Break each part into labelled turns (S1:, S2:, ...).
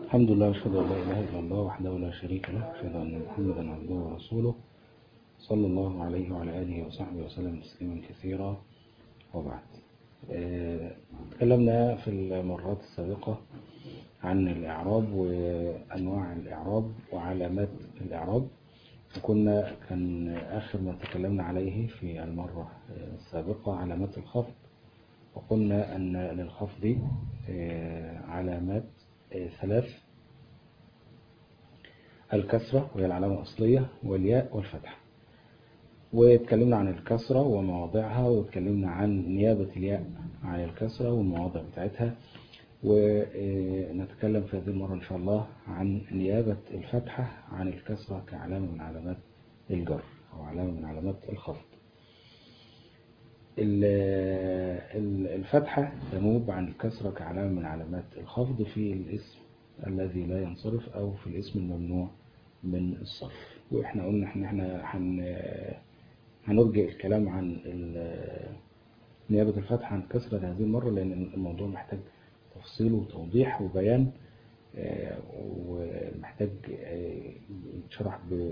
S1: الحمد لله واشهد ان لا اله الا الله وحده لا شريك له واشهد ان محمدا عبده ورسوله صلى الله عليه وعلى اله وصحبه وسلم تسليما كثيرا وبعد آه، تكلمنا في المرات السابقة عن الإعراب وأنواع الإعراب وعلامات الإعراب وكنا كان آخر ما تكلمنا عليه في المرة السابقة علامات الخفض وقلنا أن للخفض آه، علامات آه، ثلاث الكسرة وهي العلامة الأصلية والياء والفتحة واتكلمنا عن الكسرة ومواضعها واتكلمنا عن نيابة الياء عن الكسرة والمواضع بتاعتها ونتكلم في هذه المرة إن شاء الله عن نيابة الفتحة عن الكسرة كعلامة من علامات الجر أو علامة من علامات الخفض الفتحة تنوب عن الكسرة كعلامة من علامات الخفض في الاسم الذي لا ينصرف أو في الاسم الممنوع من الصرف وإحنا قلنا إن إحنا هن هنرجع الكلام عن نيابة الفتحة عن كسرة هذه المرة لأن الموضوع محتاج تفصيل وتوضيح وبيان ومحتاج يتشرح ب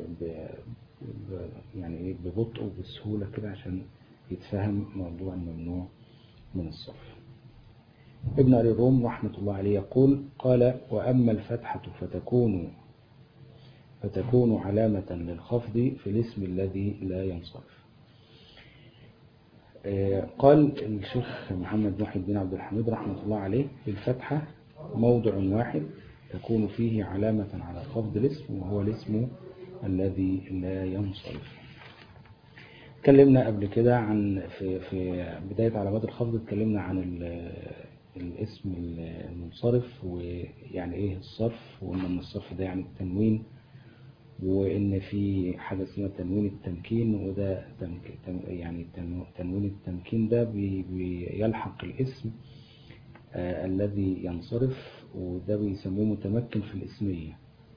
S1: يعني ببطء وبسهولة كده عشان يتفهم موضوع الممنوع من الصرف ابن أبي الروم رحمة الله عليه يقول قال وأما الفتحة فتكون فتكون علامة للخفض في الاسم الذي لا ينصرف قال الشيخ محمد محي الدين عبد الحميد رحمة الله عليه الفتحة موضع واحد تكون فيه علامة على خفض الاسم وهو الاسم الذي لا ينصرف اتكلمنا قبل كده عن في, في بداية علامات الخفض اتكلمنا عن الاسم المنصرف ويعني ايه الصرف وقلنا ان الصرف ده يعني التنوين وان في حاجه اسمها تنوين التمكين وده يعني تنوين التمكين ده بيلحق الاسم آه الذي ينصرف وده بيسموه متمكن في الاسميه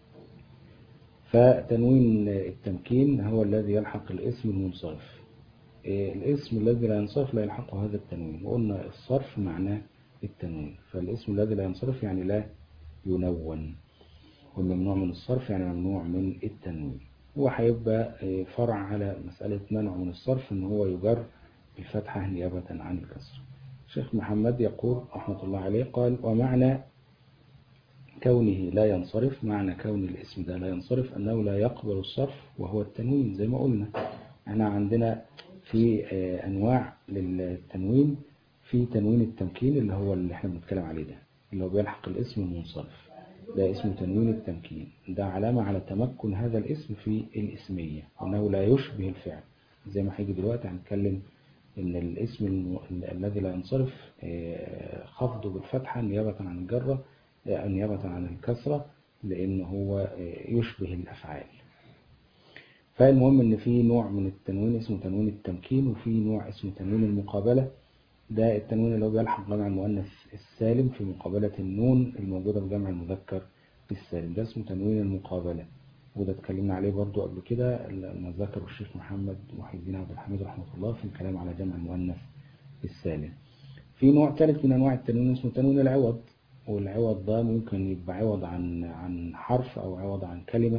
S1: فتنوين التمكين هو الذي يلحق الاسم المنصرف آه الاسم الذي لا ينصرف لا يلحقه هذا التنوين وقلنا الصرف معناه التنوين فالاسم الذي لا ينصرف يعني لا ينون والممنوع من الصرف يعني ممنوع من التنوين هو هيبقى فرع على مسألة منع من الصرف ان هو يجر بالفتحة نيابة عن الكسر الشيخ محمد يقول رحمة الله عليه قال ومعنى كونه لا ينصرف معنى كون الاسم ده لا ينصرف أنه لا يقبل الصرف وهو التنوين زي ما قلنا احنا عندنا في أنواع للتنوين في تنوين التمكين اللي هو اللي احنا بنتكلم عليه ده اللي هو بيلحق الاسم المنصرف ده اسمه تنوين التمكين ده علامة على تمكن هذا الاسم في الاسمية أنه لا يشبه الفعل زي ما هيجي دلوقتي هنتكلم إن الاسم الم... الذي لا ينصرف خفضه بالفتحة نيابة عن الجرة نيابة عن الكسرة لأن هو يشبه الأفعال فالمهم إن في نوع من التنوين اسمه تنوين التمكين وفي نوع اسمه تنوين المقابلة ده التنوين اللي هو بيلحق جمع المؤنث السالم في مقابلة النون الموجودة في جمع المذكر السالم ده اسمه تنوين المقابلة وده اتكلمنا عليه برضو قبل كده لما ذكر الشيخ محمد محي الدين عبد الحميد رحمه الله في الكلام على جمع المؤنث السالم في نوع ثالث من انواع التنوين اسمه تنوين العوض والعوض ده ممكن يبقى عوض عن عن حرف او عوض عن كلمة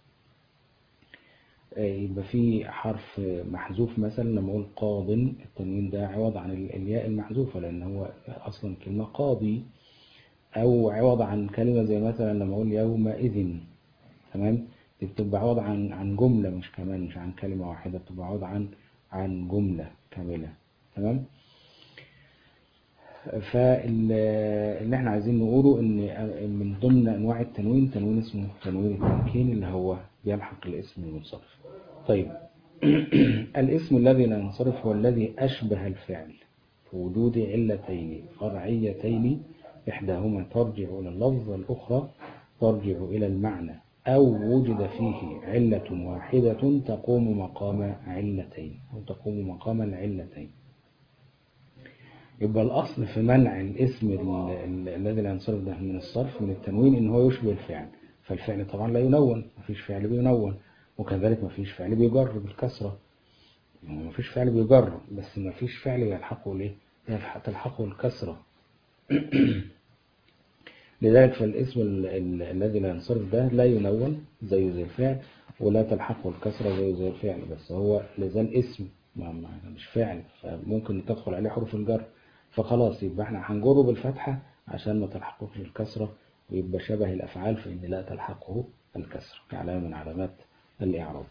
S1: يبقى في حرف محذوف مثلا لما اقول قاض التنوين ده عوض عن الياء المحذوفه لان هو اصلا كلمه قاضي او عوض عن كلمه زي مثلا لما اقول يومئذ تمام دي بتبقى عوض عن عن جمله مش كمان مش عن كلمه واحده بتبقى عوض عن عن جمله كامله تمام فاللي احنا عايزين نقوله ان من ضمن انواع التنوين تنوين اسمه تنوين التمكين اللي هو يلحق الاسم المنصرف طيب الاسم الذي لا ينصرف هو الذي أشبه الفعل في وجود علتين فرعيتين إحداهما ترجع إلى اللفظ والأخرى ترجع إلى المعنى أو وجد فيه علة واحدة تقوم مقام علتين أو تقوم مقام العلتين يبقى الأصل في منع الاسم الذي لا ينصرف ده من الصرف من التنوين إن هو يشبه الفعل فالفعل طبعا لا ينون مفيش فعل بينون وكذلك مفيش فعل بيجر بالكسرة مفيش فعل بيجر بس مفيش فعل يلحقه ليه تلحقه الكسرة لذلك فالاسم ال- ال- الذي لا ينصرف ده لا ينون زيه زي الفعل ولا تلحقه الكسرة زيه زي الفعل بس هو لازال اسم ما ما- مش فعل فممكن تدخل عليه حروف الجر فخلاص يبقى احنا هنجره بالفتحة عشان ما تلحقوش الكسرة ويبقى شبه الأفعال فإن لا تلحقه الكسرة كعلامة من علامات الإعراب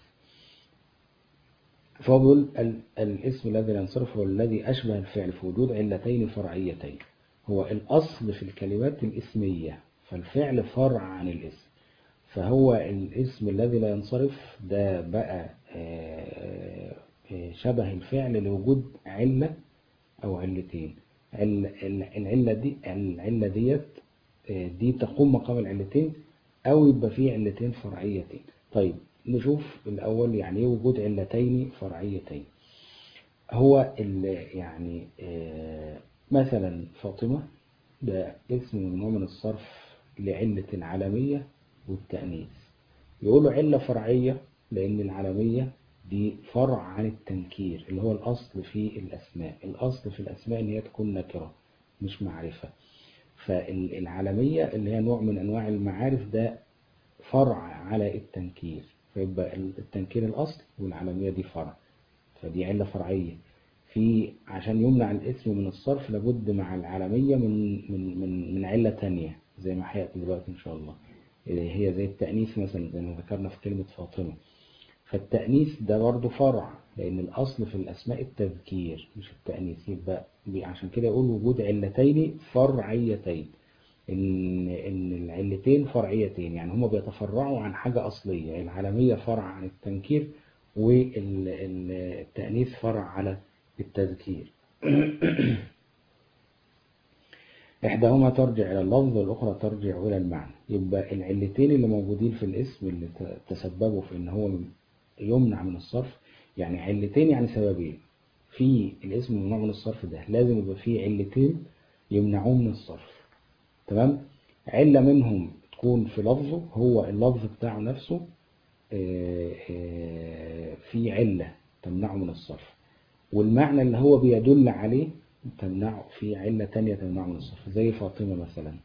S1: فهو بيقول ال- الاسم الذي لا ينصرف هو الذي أشبه الفعل في وجود علتين فرعيتين هو الأصل في الكلمات الاسمية فالفعل فرع عن الاسم فهو الاسم الذي لا ينصرف ده بقى آه، آه، شبه الفعل لوجود علة أو علتين عل- ال- العلة دي العلة ديت آه، دي تقوم مقام العلتين أو يبقى فيه علتين فرعيتين طيب نشوف الأول يعني إيه وجود علتين فرعيتين هو ال- يعني آه، مثلا فاطمة ده اسم ممنوع من الصرف لعلة العالمية والتأنيث يقولوا علة فرعية لأن العالمية دي فرع عن التنكير اللي هو الأصل في الأسماء الأصل في الأسماء إن هي تكون نكرة مش معرفة فالعالمية اللي هي نوع من أنواع المعارف ده فرع على التنكير فيبقى التنكير الأصل والعالمية دي فرع فدي علة فرعية في عشان يمنع الاسم من الصرف لابد مع العالمية من من من من علة تانية زي ما هيأتي دلوقتي إن شاء الله اللي هي زي التأنيث مثلا زي ما ذكرنا في كلمة فاطمة فالتأنيث ده برضه فرع لأن الأصل في الأسماء التذكير مش التأنيث يبقى بي- عشان كده يقول وجود علتين فرعيتين إن إن العلتين فرعيتين يعني هما بيتفرعوا عن حاجة أصلية العالمية فرع عن التنكير والتأنيث فرع على التذكير إحداهما ترجع إلى اللفظ والأخرى ترجع إلى المعنى يبقى العلتين اللي موجودين في الاسم اللي ت- تسببوا في إن هو يمنع من الصرف يعني علتين يعني سببين في الاسم الممنوع من الصرف ده لازم يبقى فيه علتين يمنعوه من الصرف تمام علة منهم تكون في لفظه هو اللفظ بتاعه نفسه آه، آه، في علة تمنعه من الصرف والمعنى اللي هو بيدل عليه تمنعه في علة تانية تمنعه من الصرف زي فاطمة مثلا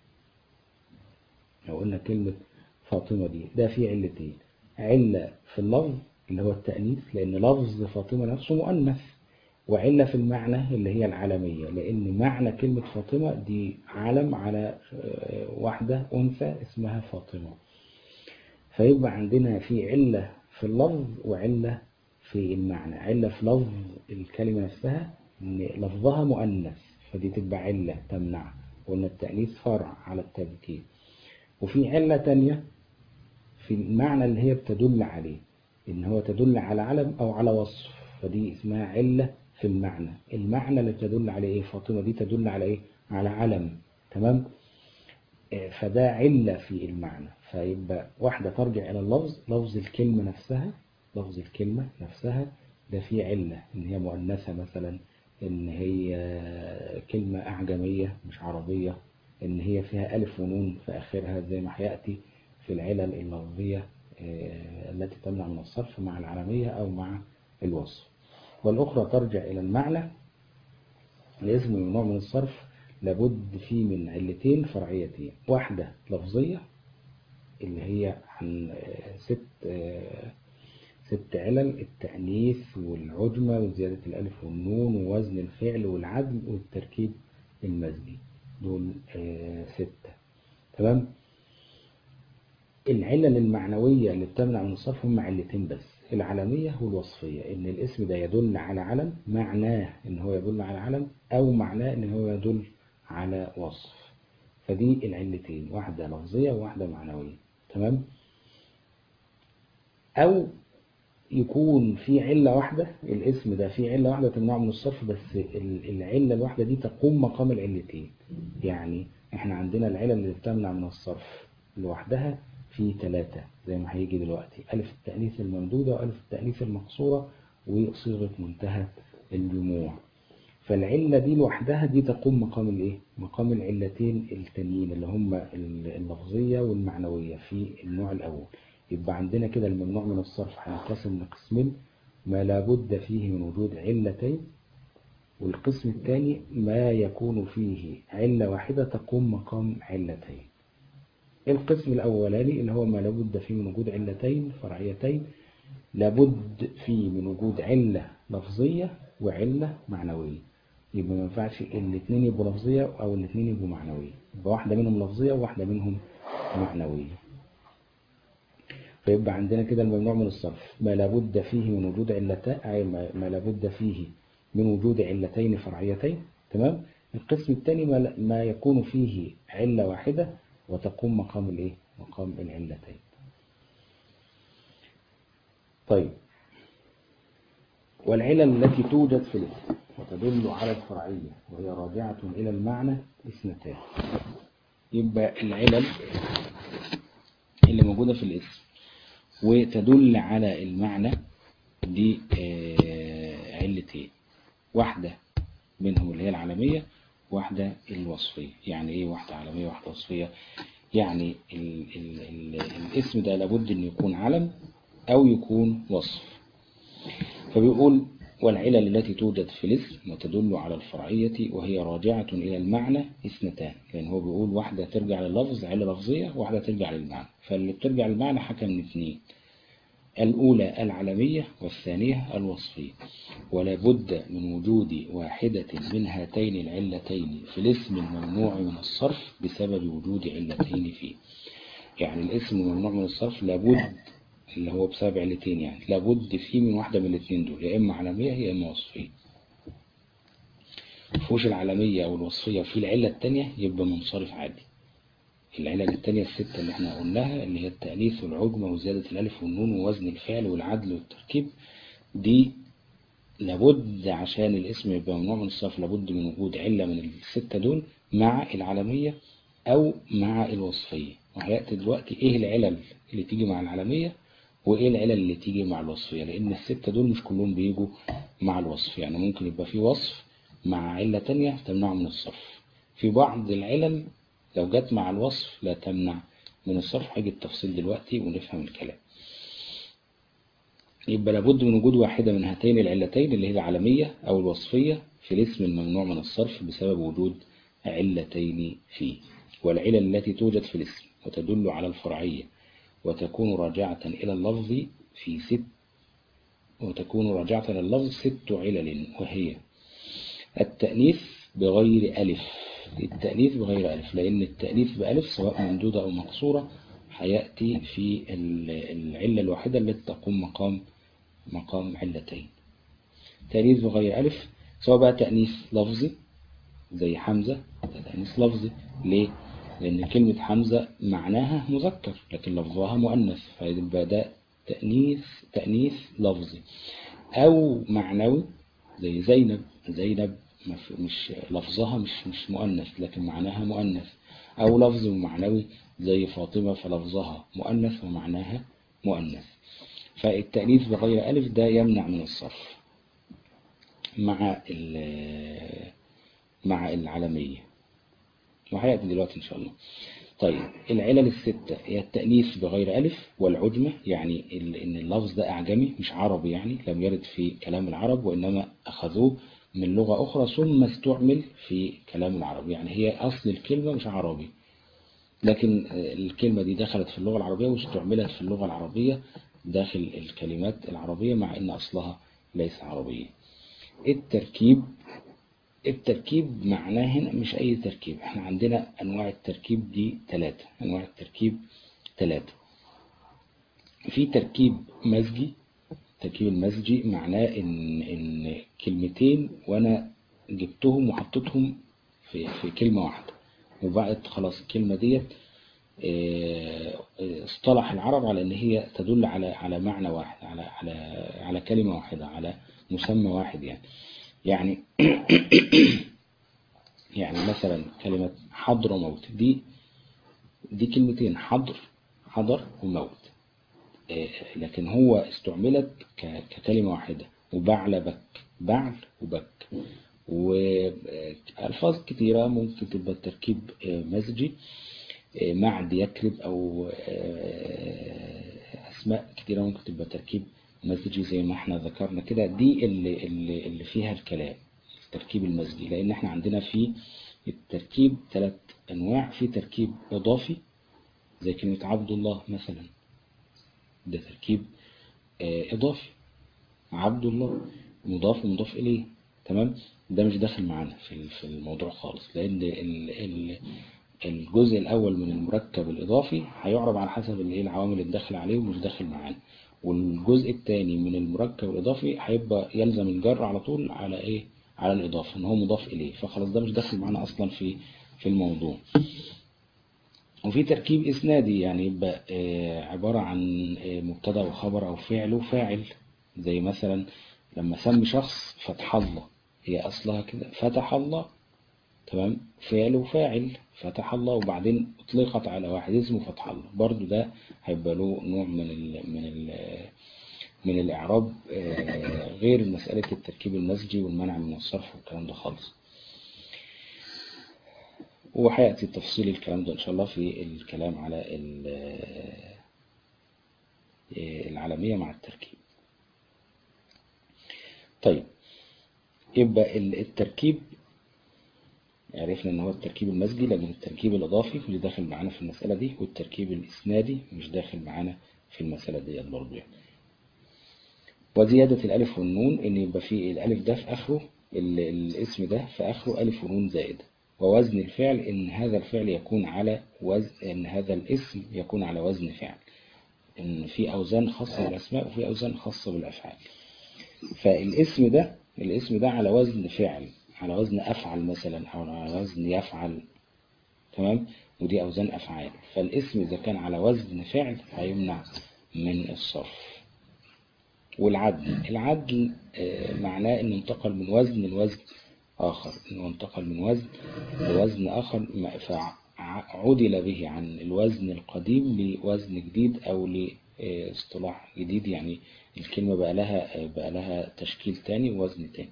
S1: لو قلنا كلمة فاطمة دي ده في علتين علة في اللفظ اللي هو التأنيث لأن لفظ فاطمة نفسه مؤنث وعلة في المعنى اللي هي العالمية لأن معنى كلمة فاطمة دي علم على آه، واحدة أنثى اسمها فاطمة فيبقى عندنا في علة في اللفظ وعلة في المعنى علة في لفظ الكلمة نفسها إن لفظها مؤنث فدي تبقى علة تمنع وإن التأنيث فرع على التذكير وفي علة تانية في المعنى اللي هي بتدل عليه إن هو تدل على علم أو على وصف فدي اسمها علة في المعنى المعنى اللي تدل عليه إيه فاطمة دي تدل على إيه على علم تمام آه، فده علة في المعنى فيبقى واحدة ترجع إلى اللفظ لفظ الكلمة نفسها لفظ الكلمة نفسها ده فيه علة إن هي مؤنثة مثلا إن هي كلمة أعجمية مش عربية إن هي فيها ألف ونون في آخرها زي ما هيأتي في العلل اللفظية آه، التي تمنع من الصرف مع العالمية أو مع الوصف والأخرى ترجع إلى المعنى الاسم ممنوع من الصرف لابد فيه من علتين فرعيتين واحدة لفظية اللي هي عن آه، ست آه، ست علل التأنيث والعجمة وزيادة الألف والنون ووزن الفعل والعدل والتركيب المزجي دول آه، ستة تمام العلل المعنوية اللي بتمنع من الصرف هم علتين بس العلمية والوصفية إن الاسم ده يدل على علم معناه إن هو يدل على علم أو معناه إن هو يدل على وصف فدي العلتين واحدة لفظية وواحدة معنوية تمام أو يكون في علة واحدة الاسم ده في علة واحدة تمنعه من الصرف بس ال- العلة الواحدة دي تقوم مقام العلتين يعني احنا عندنا العلة اللي بتمنع من الصرف لوحدها في ثلاثة زي ما هيجي دلوقتي ألف التأنيث الممدودة وألف التأنيث المقصورة وصيغة منتهى الجموع فالعلة دي لوحدها دي تقوم مقام الايه؟ مقام العلتين التانيين اللي هم اللفظية والمعنوية في النوع الأول يبقى عندنا كده الممنوع من الصرف هينقسم لقسمين ما لابد فيه من وجود علتين والقسم الثاني ما يكون فيه علة واحدة تقوم مقام علتين القسم الأولاني اللي هو ما لابد فيه من وجود علتين فرعيتين لابد فيه من وجود علة لفظية وعلة معنوية يبقى ما ينفعش الاثنين يبقوا لفظية أو الاثنين يبقوا معنوية يبقى واحدة منهم لفظية وواحدة منهم معنوية فيبقى عندنا كده الممنوع من الصرف ما لابد فيه من وجود علتين أي ما لابد فيه من وجود علتين فرعيتين تمام القسم الثاني ما يكون فيه علة واحدة وتقوم مقام الايه مقام العلتين طيب والعلل التي توجد في الاسم وتدل على الفرعية وهي راجعة إلى المعنى اثنتان يبقى العلل اللي موجودة في الاسم وتدل على المعنى دي علتين واحدة منهم اللي هي العالمية واحدة الوصفية يعني ايه واحدة عالمية واحدة وصفية يعني ال ال ال الاسم ده لابد ان يكون علم او يكون وصف فبيقول والعلل التي توجد في الاسم وتدل على الفرعية وهي راجعة إلى المعنى اثنتان لأن هو بيقول واحدة ترجع لللفظ علة لفظية واحدة ترجع للمعنى فاللي بترجع للمعنى حكى من اثنين الأولى العلمية والثانية الوصفية ولا بد من وجود واحدة من هاتين العلتين في الاسم الممنوع من الصرف بسبب وجود علتين فيه يعني الاسم الممنوع من الصرف لابد اللي هو بسبب علتين يعني لابد فيه من واحدة من الاثنين دول يا إما علمية يا إما وصفية فوش العلمية أو الوصفية وفي العلة التانية يبقى منصرف عادي العلل التانية الستة اللي احنا قلناها اللي هي التأنيث والعجمة وزيادة الألف والنون ووزن الفعل والعدل والتركيب دي لابد عشان الاسم يبقى ممنوع من الصرف لابد من وجود علة من الستة دول مع العلمية أو مع الوصفية وهيأتي دلوقتي إيه العلل اللي تيجي مع العلمية وإيه العلل اللي تيجي مع الوصفية لأن الستة دول مش كلهم بيجوا مع الوصف يعني ممكن يبقى في وصف مع علة تانية تمنع من الصرف في بعض العلل لو جت مع الوصف لا تمنع من الصرف هيجي التفصيل دلوقتي ونفهم الكلام يبقى لابد من وجود واحدة من هاتين العلتين اللي هي العالمية أو الوصفية في الاسم الممنوع من الصرف بسبب وجود علتين فيه والعلل التي توجد في الاسم وتدل على الفرعية وتكون راجعة إلى اللفظ في ست وتكون راجعة إلى اللفظ ست علل وهي التأنيث بغير ألف التأنيث بغير ألف لأن التأنيث بألف سواء ممدودة أو مقصورة هيأتي في العلة الواحدة التي تقوم مقام مقام علتين تأنيث بغير ألف سواء بقى تأنيث لفظي زي حمزة ده تأنيث لفظي ليه؟ لأن كلمة حمزة معناها مذكر لكن لفظها مؤنث فيبقى ده تأنيث تأنيث لفظي أو معنوي زي زينب زينب مش لفظها مش مش مؤنث لكن معناها مؤنث أو لفظ معنوي زي فاطمة فلفظها مؤنث ومعناها مؤنث فالتأنيث بغير ألف ده يمنع من الصرف مع مع العالمية وهيأتي دلوقتي إن شاء الله طيب العلل الستة هي التأنيث بغير ألف والعجمة يعني إن اللفظ ده أعجمي مش عربي يعني لم يرد في كلام العرب وإنما أخذوه من لغة أخرى ثم استعمل في كلام العرب يعني هي أصل الكلمة مش عربي لكن الكلمة دي دخلت في اللغة العربية واستعملت في اللغة العربية داخل الكلمات العربية مع أن أصلها ليس عربيا التركيب التركيب معناه هنا مش أي تركيب احنا عندنا أنواع التركيب دي ثلاثة أنواع التركيب ثلاثة في تركيب مزجي التركيب المزجي معناه إن, إن كلمتين وأنا جبتهم وحطيتهم في, في كلمة واحدة وبعد خلاص الكلمة ديت اصطلح العرب على ان هي تدل على على معنى واحد على على على كلمة واحدة على مسمى واحد يعني يعني يعني مثلا كلمة حضر وموت دي دي كلمتين حضر حضر وموت لكن هو استعملت ككلمة واحدة وبعل بك بعل وبك وألفاظ كتيرة ممكن تبقى التركيب مزجي معد يكرب أو أسماء كتيرة ممكن تبقى تركيب مزجي زي ما احنا ذكرنا كده دي اللي, اللي, اللي فيها الكلام التركيب المزجي لأن احنا عندنا في التركيب ثلاث أنواع في تركيب إضافي زي كلمة عبد الله مثلا ده تركيب آه، إضافي عبد الله مضاف ومضاف إليه تمام ده مش داخل معانا في في الموضوع خالص لأن ال- ال- الجزء الأول من المركب الإضافي هيعرب على حسب الإيه العوامل اللي داخل عليه ومش داخل معانا والجزء الثاني من المركب الإضافي هيبقى يلزم الجر على طول على إيه على الإضافة إن هو مضاف إليه فخلاص ده مش داخل معانا أصلا في في الموضوع وفي تركيب إسنادي يعني يبقى آه، عبارة عن آه، مبتدأ وخبر أو فعل وفاعل زي مثلا لما سمي شخص فتح الله هي أصلها كده فتح الله تمام فعل وفاعل فتح الله وبعدين أطلقت على واحد اسمه فتح الله برضو ده هيبقى له نوع من ال من ال من الإعراب آه، غير مسألة التركيب المزجي والمنع من الصرف والكلام ده خالص وهيأتي تفصيل الكلام ده إن شاء الله في الكلام على ال- آه، العالمية مع التركيب طيب يبقى ال- التركيب عرفنا ان هو التركيب المزجي لكن التركيب الاضافي اللي داخل معانا في المسألة دي والتركيب الاسنادي مش داخل معانا في المسألة ديت برضه يعني وزيادة الالف والنون ان يبقى في الالف ده في اخره ال- الاسم ده في اخره الف ونون زائدة ووزن الفعل ان هذا الفعل يكون على وزن ان هذا الاسم يكون على وزن فعل ان في اوزان خاصة بالاسماء وفي اوزان خاصة بالافعال فالاسم ده الاسم ده على وزن فعل على وزن أفعل مثلا أو على وزن يفعل تمام ودي أوزان أفعال فالاسم إذا كان على وزن فعل هيمنع من الصرف والعدل العدل آه، معناه إنه انتقل من وزن لوزن آخر إنه انتقل من وزن لوزن آخر ما- فعدل به عن الوزن القديم لوزن جديد أو لاصطلاح جديد يعني الكلمة بقى لها بقى لها تشكيل تاني ووزن تاني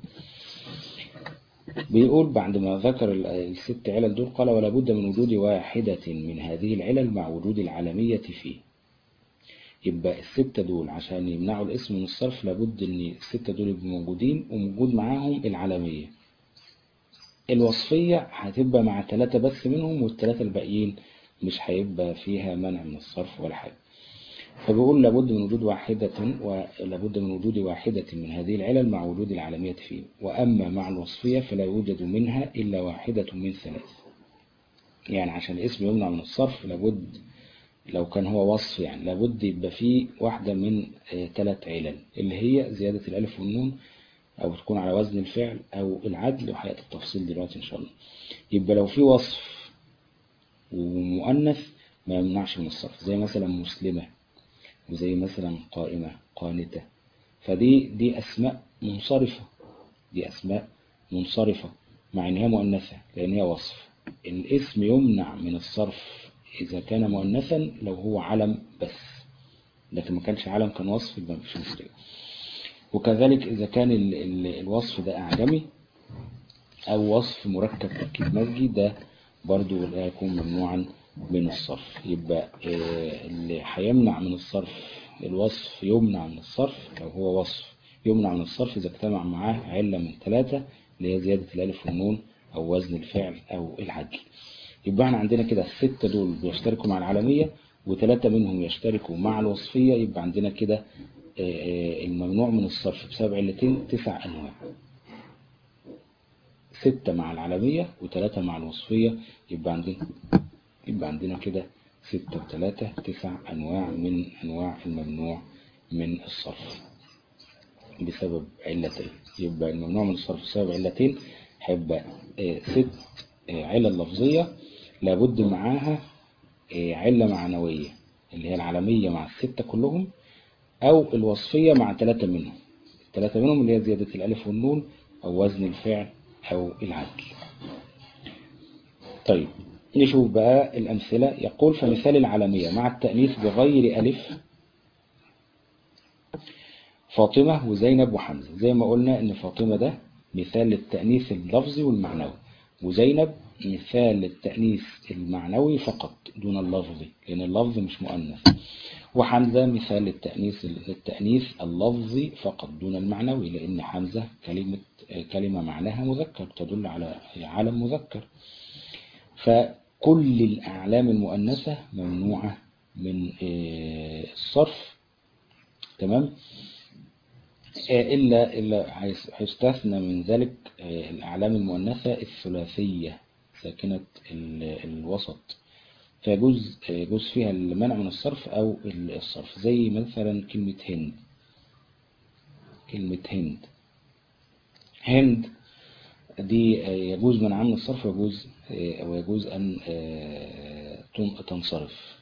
S1: بيقول بعد ما ذكر ال- الست علل دول قال ولا بد من وجود واحدة من هذه العلل مع وجود العالمية فيه يبقى الستة دول عشان يمنعوا الاسم من الصرف لابد ان الستة دول يبقوا موجودين وموجود معاهم العالمية الوصفية هتبقى مع ثلاثة بس منهم والثلاثة الباقيين مش هيبقى فيها منع من الصرف ولا حاجة فبيقول لابد من وجود واحدة ولابد من وجود واحدة من هذه العلل مع وجود العالمية فيه وأما مع الوصفية فلا يوجد منها إلا واحدة من ثلاث يعني عشان الاسم يمنع من الصرف لابد لو كان هو وصف يعني لابد يبقى فيه واحدة من ثلاث علل اللي هي زيادة الألف والنون أو تكون على وزن الفعل أو العدل وهيأتي التفصيل دلوقتي إن شاء الله يبقى لو في وصف ومؤنث ما يمنعش من الصرف زي مثلا مسلمة وزي مثلا قائمة قانتة فدي دي أسماء منصرفة دي أسماء منصرفة مع إن هي مؤنثة لأن هي وصف الاسم يمنع من الصرف إذا كان مؤنثا لو هو علم بس لكن ما كانش علم كان وصف يبقى مفيش مشكلة وكذلك إذا كان ال ال الوصف ده أعجمي أو وصف مركب تركيب مزجي ده برضو لا يكون ممنوعا من الصرف يبقى آه، اللي هيمنع من الصرف الوصف يمنع من الصرف لو هو وصف يمنع من الصرف إذا اجتمع معاه علة من ثلاثة اللي هي زيادة الألف والنون أو وزن الفعل أو العدل يبقى احنا عندنا كده الستة دول بيشتركوا مع العالمية وثلاثة منهم يشتركوا مع الوصفية يبقى عندنا كده آه، آه، الممنوع من الصرف بسبب علتين تسع أنواع ستة مع العالمية وثلاثة مع الوصفية يبقى عندنا يبقى عندنا كده ستة وثلاثة تسع أنواع من أنواع الممنوع من الصرف بسبب علتين يبقى الممنوع من الصرف بسبب علتين هيبقى آه، ست آه، علل لفظية لابد معاها آه، علة معنوية اللي هي العالمية مع الستة كلهم أو الوصفية مع ثلاثة منهم الثلاثة منهم اللي هي زيادة الألف والنون أو وزن الفعل أو العدل طيب نشوف بقى الأمثلة يقول فمثال العالمية مع التأنيث بغير ألف فاطمة وزينب وحمزة زي ما قلنا إن فاطمة ده مثال للتأنيث اللفظي والمعنوي وزينب مثال للتأنيث المعنوي فقط دون اللفظي لأن اللفظ مش مؤنث وحمزة مثال للتأنيث للتأنيث اللفظي فقط دون المعنوي لأن حمزة كلمة كلمة معناها مذكر تدل على عالم مذكر كل الأعلام المؤنثة ممنوعة من آه، الصرف تمام آه، إلا إلا هيس- هيستثنى من ذلك آه، الأعلام المؤنثة الثلاثية ساكنة ال- الوسط فيجوز يجوز فيها المنع من الصرف أو الصرف زي مثلا كلمة هند كلمة هند هند دي آه، يجوز منعها من الصرف ويجوز آه، ويجوز أن آه، تن- تنصرف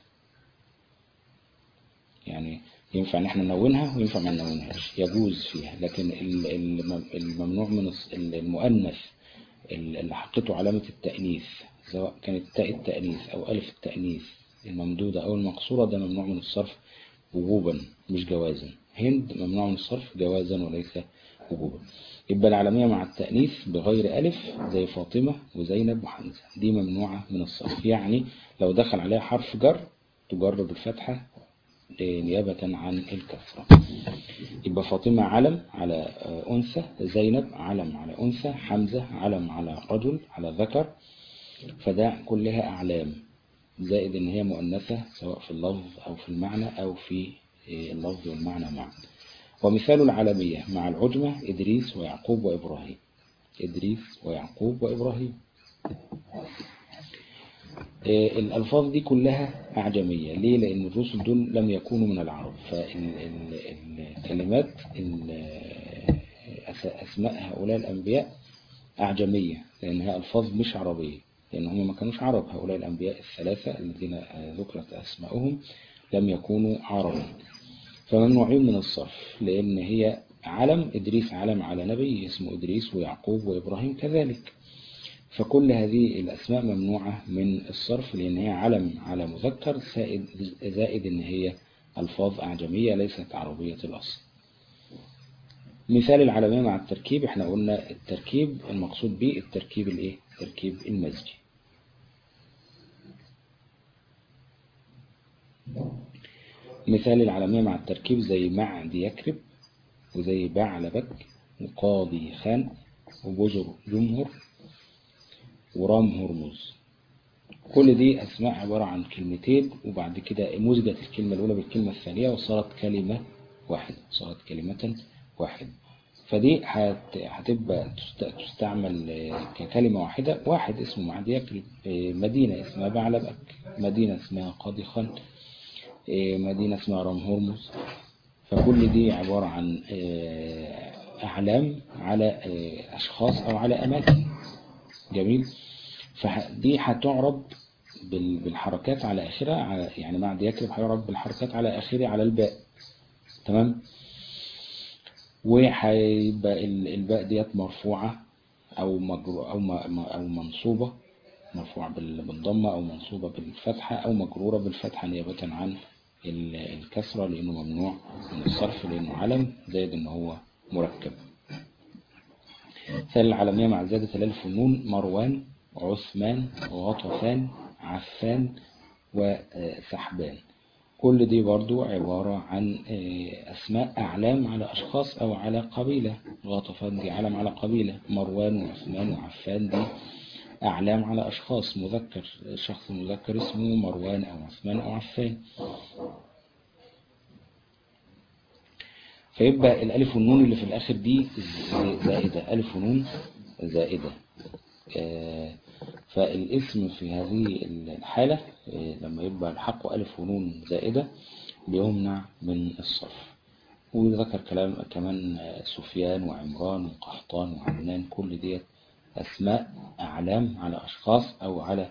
S1: يعني ينفع ان احنا نلونها وينفع ما نلونهاش يجوز فيها لكن ال- الم- الممنوع من الص- المؤنث اللي حطيته علامة التأنيث سواء كانت تاء التأنيث أو ألف التأنيث الممدودة أو المقصورة ده ممنوع من الصرف وجوبا مش جوازا هند ممنوع من الصرف جوازا وليس وجوبا يبقى العالمية مع التأنيث بغير ألف زي فاطمة وزينب وحمزة دي ممنوعة من الصرف يعني لو دخل عليها حرف جر تجر بالفتحة آه، نيابة عن الكسرة يبقى فاطمة علم على آه، أنثى زينب علم على أنثى حمزة علم على رجل على ذكر فده كلها أعلام زائد إن هي مؤنثة سواء في اللفظ أو في المعنى أو في آه، اللفظ والمعنى معا ومثال العالمية مع العجمة إدريس ويعقوب وإبراهيم إدريس ويعقوب وإبراهيم آه، الألفاظ دي كلها أعجمية ليه؟ لأن الرسل دول لم يكونوا من العرب فالكلمات أسماء هؤلاء الأنبياء أعجمية لأنها ألفاظ مش عربية لأن هم ما كانوش عرب هؤلاء الأنبياء الثلاثة الذين آه، ذكرت أسماؤهم لم يكونوا عربا فممنوعين من الصرف لأن هي علم إدريس علم على نبي اسمه إدريس ويعقوب وإبراهيم كذلك فكل هذه الأسماء ممنوعة من الصرف لأن هي علم على مذكر زائد, زائد إن هي ألفاظ أعجمية ليست عربية الأصل مثال العلمية مع التركيب احنا قلنا التركيب المقصود به التركيب الايه التركيب المزجي مثال العلمية مع التركيب زي معد يكرب وزي بعلبك وقاضي خان وبزر جمهر ورام هرمز كل دي أسماء عبارة عن كلمتين وبعد كده مزجت الكلمة الأولى بالكلمة الثانية وصارت كلمة واحدة صارت كلمة واحدة فدي هت- هتبقى تست- تستعمل آه، ككلمة واحدة واحد اسمه معد يكرب آه، مدينة اسمها بعلبك مدينة اسمها قاضي خان آه، مدينة اسمها رام هرمز فكل دي عبارة عن آه، أعلام على آه، أشخاص أو على أماكن جميل فدي هتعرب بال- بالحركات على آخرها على- يعني بعد يكرب هيعرب بالحركات على آخره على الباء تمام وهيبقى ال- الباء ديت مرفوعة أو مجرو أو م- م- أو منصوبة مرفوعة بال- بالضمة أو منصوبة بالفتحة أو مجرورة بالفتحة نيابة عن ال- الكسرة لأنه ممنوع من الصرف لأنه علم زائد إن هو مركب مثال العالمية مع زيادة الألف والنون مروان عثمان غطفان عفان وسحبان كل دي برضو عبارة عن آه، أسماء أعلام على أشخاص أو على قبيلة غطفان دي علم على قبيلة مروان وعثمان وعفان دي أعلام على أشخاص مذكر شخص مذكر اسمه مروان أو عثمان أو عفان فيبقى الألف والنون اللي في الآخر دي زائدة ألف ونون زائدة آه، فالاسم في هذه الحالة آه، لما يبقى الحق ألف ونون زائدة بيمنع من الصرف وذكر كلام كمان آه، سفيان وعمران وقحطان وعدنان كل ديت أسماء أعلام على أشخاص أو على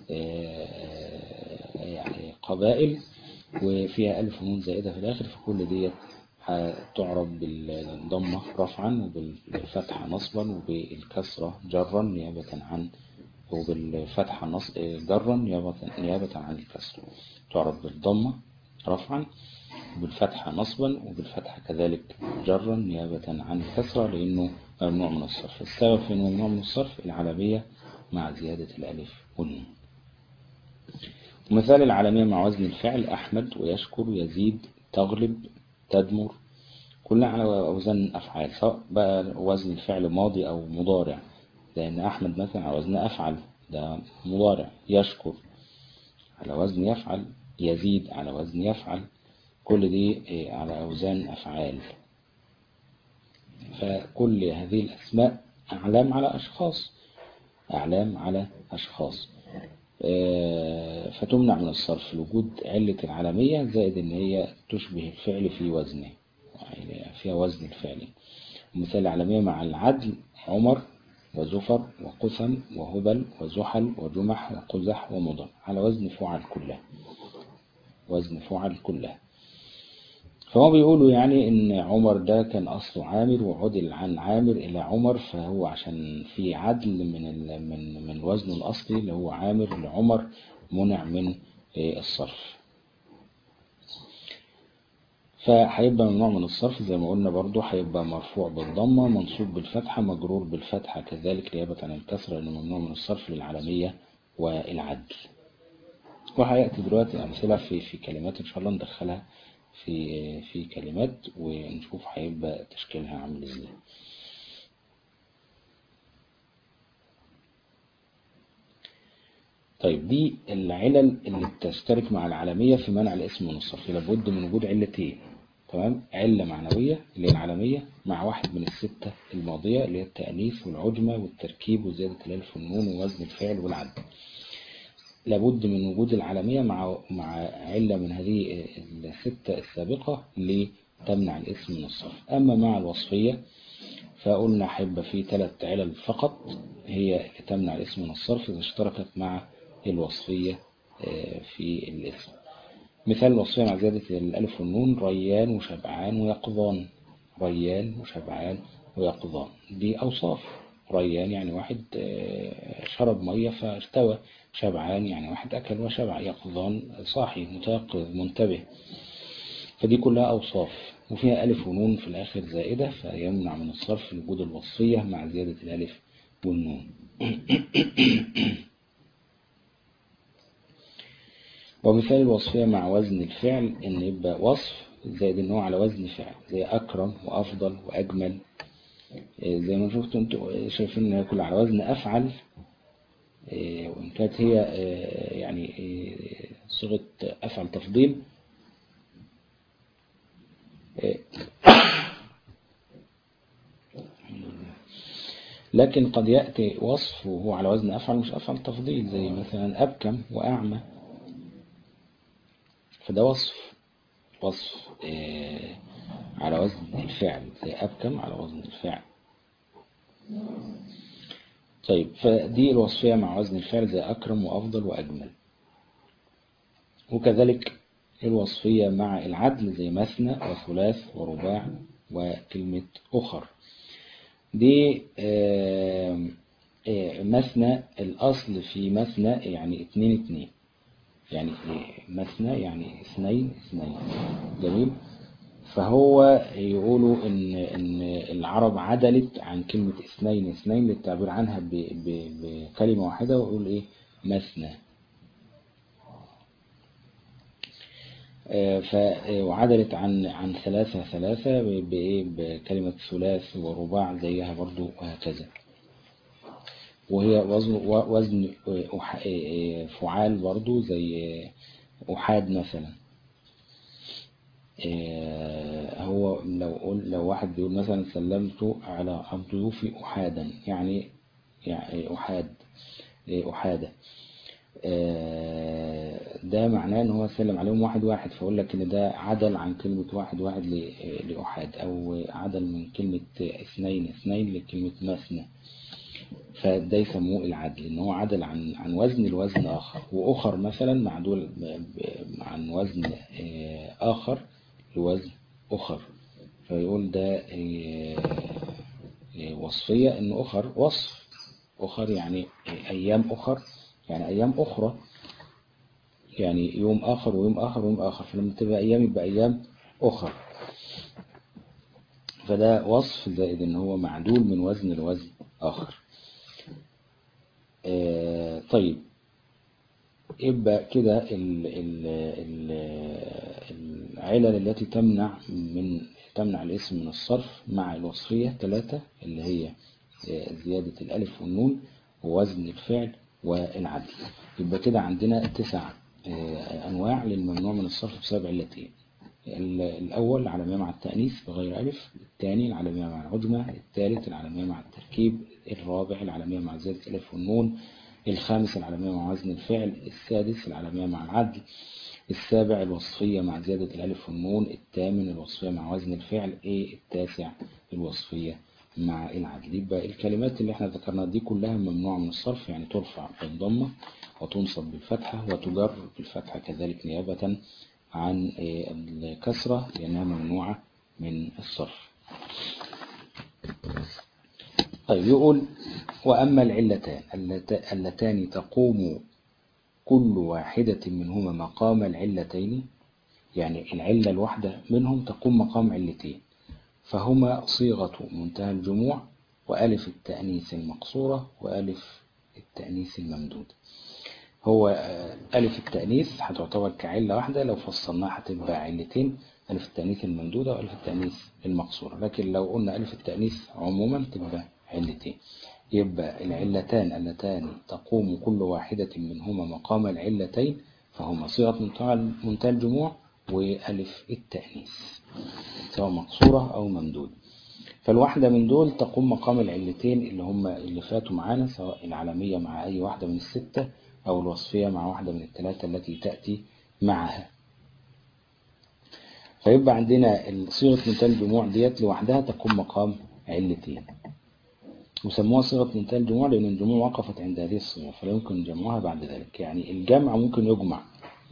S1: آه، يعني قبائل وفيها ألف ونون زائدة في الآخر فكل ديت هتعرب بالضمة رفعا وبالفتحة نصبا وبالكسرة جرا نيابة عن وبالفتحة نص جرا نيابة نيابة عن الكسر تعرب بالضمة رفعا وبالفتحة نصبا وبالفتحة كذلك جرا نيابة عن الكسرة لأنه ممنوع من الصرف السبب في أنه ممنوع من الصرف العلمية مع زيادة الألف والنون ومثال العالمية مع وزن الفعل أحمد ويشكر يزيد تغلب تدمر كلها على أوزان أفعال سواء بقى وزن الفعل ماضي أو مضارع لأن أحمد مثلا على وزن أفعل ده مضارع يشكر على وزن يفعل يزيد على وزن يفعل كل دي على أوزان أفعال فكل هذه الأسماء أعلام على أشخاص أعلام على أشخاص فتمنع من الصرف لوجود علة العالمية زائد إن هي تشبه الفعل في وزنه يعني فيها وزن الفعل مثال العالمية مع العدل عمر وزفر وقثم وهبل وزحل وجمح وقزح ومضر على وزن فعل كلها وزن فعل كلها فهو بيقولوا يعني ان عمر ده كان اصله عامر وعدل عن عامر الى عمر فهو عشان في عدل من من من الوزن الاصلي اللي هو عامر لعمر منع من الصرف فهيبقى ممنوع من الصرف زي ما قلنا برضو هيبقى مرفوع بالضمة منصوب بالفتحة مجرور بالفتحة كذلك نيابة عن الكسرة لأنه ممنوع من الصرف للعالمية والعدل وهيأتي دلوقتي أمثلة في في كلمات إن شاء الله ندخلها في في كلمات ونشوف هيبقى تشكيلها عامل ازاي طيب دي العلل اللي بتشترك مع العالمية في منع الاسم من الصرف لابد من وجود علتين تمام علة معنوية اللي هي العالمية مع واحد من الستة الماضية اللي هي التأنيث والعجمة والتركيب وزيادة الألف والنون ووزن الفعل والعدل لابد من وجود العالمية مع مع علة من هذه الستة السابقة لتمنع الاسم من الصرف أما مع الوصفية فقلنا هيبقى في ثلاث علل فقط هي اللي تمنع الاسم من الصرف إذا اشتركت مع الوصفية في الاسم مثال الوصفية مع زيادة الألف والنون ريان وشبعان ويقظان ريان وشبعان ويقظان دي أوصاف ريان يعني واحد شرب مية فارتوى شبعان يعني واحد أكل وشبع يقظان صاحي متيقظ منتبه فدي كلها أوصاف وفيها ألف ونون في الآخر زائدة فيمنع من الصرف لوجود الوصفية مع زيادة الألف والنون ومثال الوصفية مع وزن الفعل إن يبقى وصف زائد إن هو على وزن فعل زي أكرم وأفضل وأجمل زي ما شفتوا انتوا شايفين إن هي كلها على وزن أفعل وإن كانت هي يعني صيغة أفعل تفضيل لكن قد يأتي وصف وهو على وزن أفعل مش أفعل تفضيل زي مثلا أبكم وأعمى فده وصف وصف على وزن الفعل زي أبكم على وزن الفعل طيب فدي الوصفية مع وزن الفعل زي أكرم وأفضل وأجمل وكذلك الوصفية مع العدل زي مثنى وثلاث ورباع وكلمة أخر دي مثنى الأصل في مثنى يعني اتنين اتنين يعني مثنى يعني اثنين اثنين جميل فهو يقولوا إن, إن العرب عدلت عن كلمة اثنين اثنين للتعبير عنها ب ب بكلمة واحدة ويقول إيه مثنى وعدلت عن عن ثلاثة ثلاثة بإيه بكلمة ثلاث ورباع زيها برضو وهكذا وهي وزن وزن فعال برضو زي أحاد مثلا هو لو قول لو واحد بيقول مثلا سلمت على الضيوف أحادا يعني يعني أحاد أحادة ده معناه ان هو سلم عليهم واحد واحد فاقول لك ان ده عدل عن كلمة واحد واحد لأحاد او عدل من كلمة اثنين اثنين لكلمة مثنى فده يسموه العدل ان هو عدل عن عن وزن الوزن اخر واخر مثلا معدول عن وزن اخر لوزن اخر فيقول ده وصفية ان اخر وصف اخر يعني ايام اخر يعني أيام أخرى يعني يوم آخر ويوم آخر ويوم آخر فلما تبقى أيام يبقى أيام أخر فده وصف زائد إن هو معدول من وزن لوزن آخر آه طيب يبقى كده ال ال ال العلل التي تمنع من تمنع الاسم من الصرف مع الوصفية ثلاثة اللي هي زيادة الألف والنون ووزن الفعل والعدل يبقى كده عندنا تسع آه، أنواع للممنوع من الصرف بسبب علتين ال- الأول العلامية مع التأنيث بغير ألف الثاني العلامية مع العجمة الثالث العلامية مع التركيب الرابع العلامية مع زيادة الألف والنون الخامس العلامية مع وزن الفعل السادس العلامية مع العدل السابع الوصفية مع زيادة الألف والنون الثامن الوصفية مع وزن الفعل إيه التاسع الوصفية مع العدل يبقى الكلمات اللي احنا ذكرناها دي كلها ممنوعة من الصرف يعني ترفع بالضمة وتنصب بالفتحة وتجر بالفتحة كذلك نيابة عن إيه، الكسرة لأنها ممنوعة من الصرف طيب يقول وأما العلتان اللت- اللتان تقوم كل واحدة منهما مقام العلتين يعني العلة الواحدة منهم تقوم مقام علتين فهما صيغة منتهى الجموع وألف التأنيث المقصورة وألف التأنيث الممدود هو آه، ألف التأنيث هتعتبر كعلة واحدة لو فصلناها هتبقى علتين ألف التأنيث الممدودة وألف التأنيث المقصورة لكن لو قلنا ألف التأنيث عموما تبقى علتين يبقى العلتان اللتان تقوم كل واحدة منهما مقام العلتين فهما صيغة منتهى منتهى الجموع وألف التأنيث سواء مقصورة أو ممدودة فالواحدة من دول تقوم مقام العلتين اللي هم اللي فاتوا معانا سواء العالمية مع أي واحدة من الستة أو الوصفية مع واحدة من الثلاثة التي تأتي معها فيبقى عندنا صيغة منتهى الجموع ديت لوحدها تقوم مقام علتين وسموها صيغة منتهى الجموع لأن الجموع وقفت عند هذه الصيغة فلا يمكن جمعها بعد ذلك يعني الجمع ممكن يجمع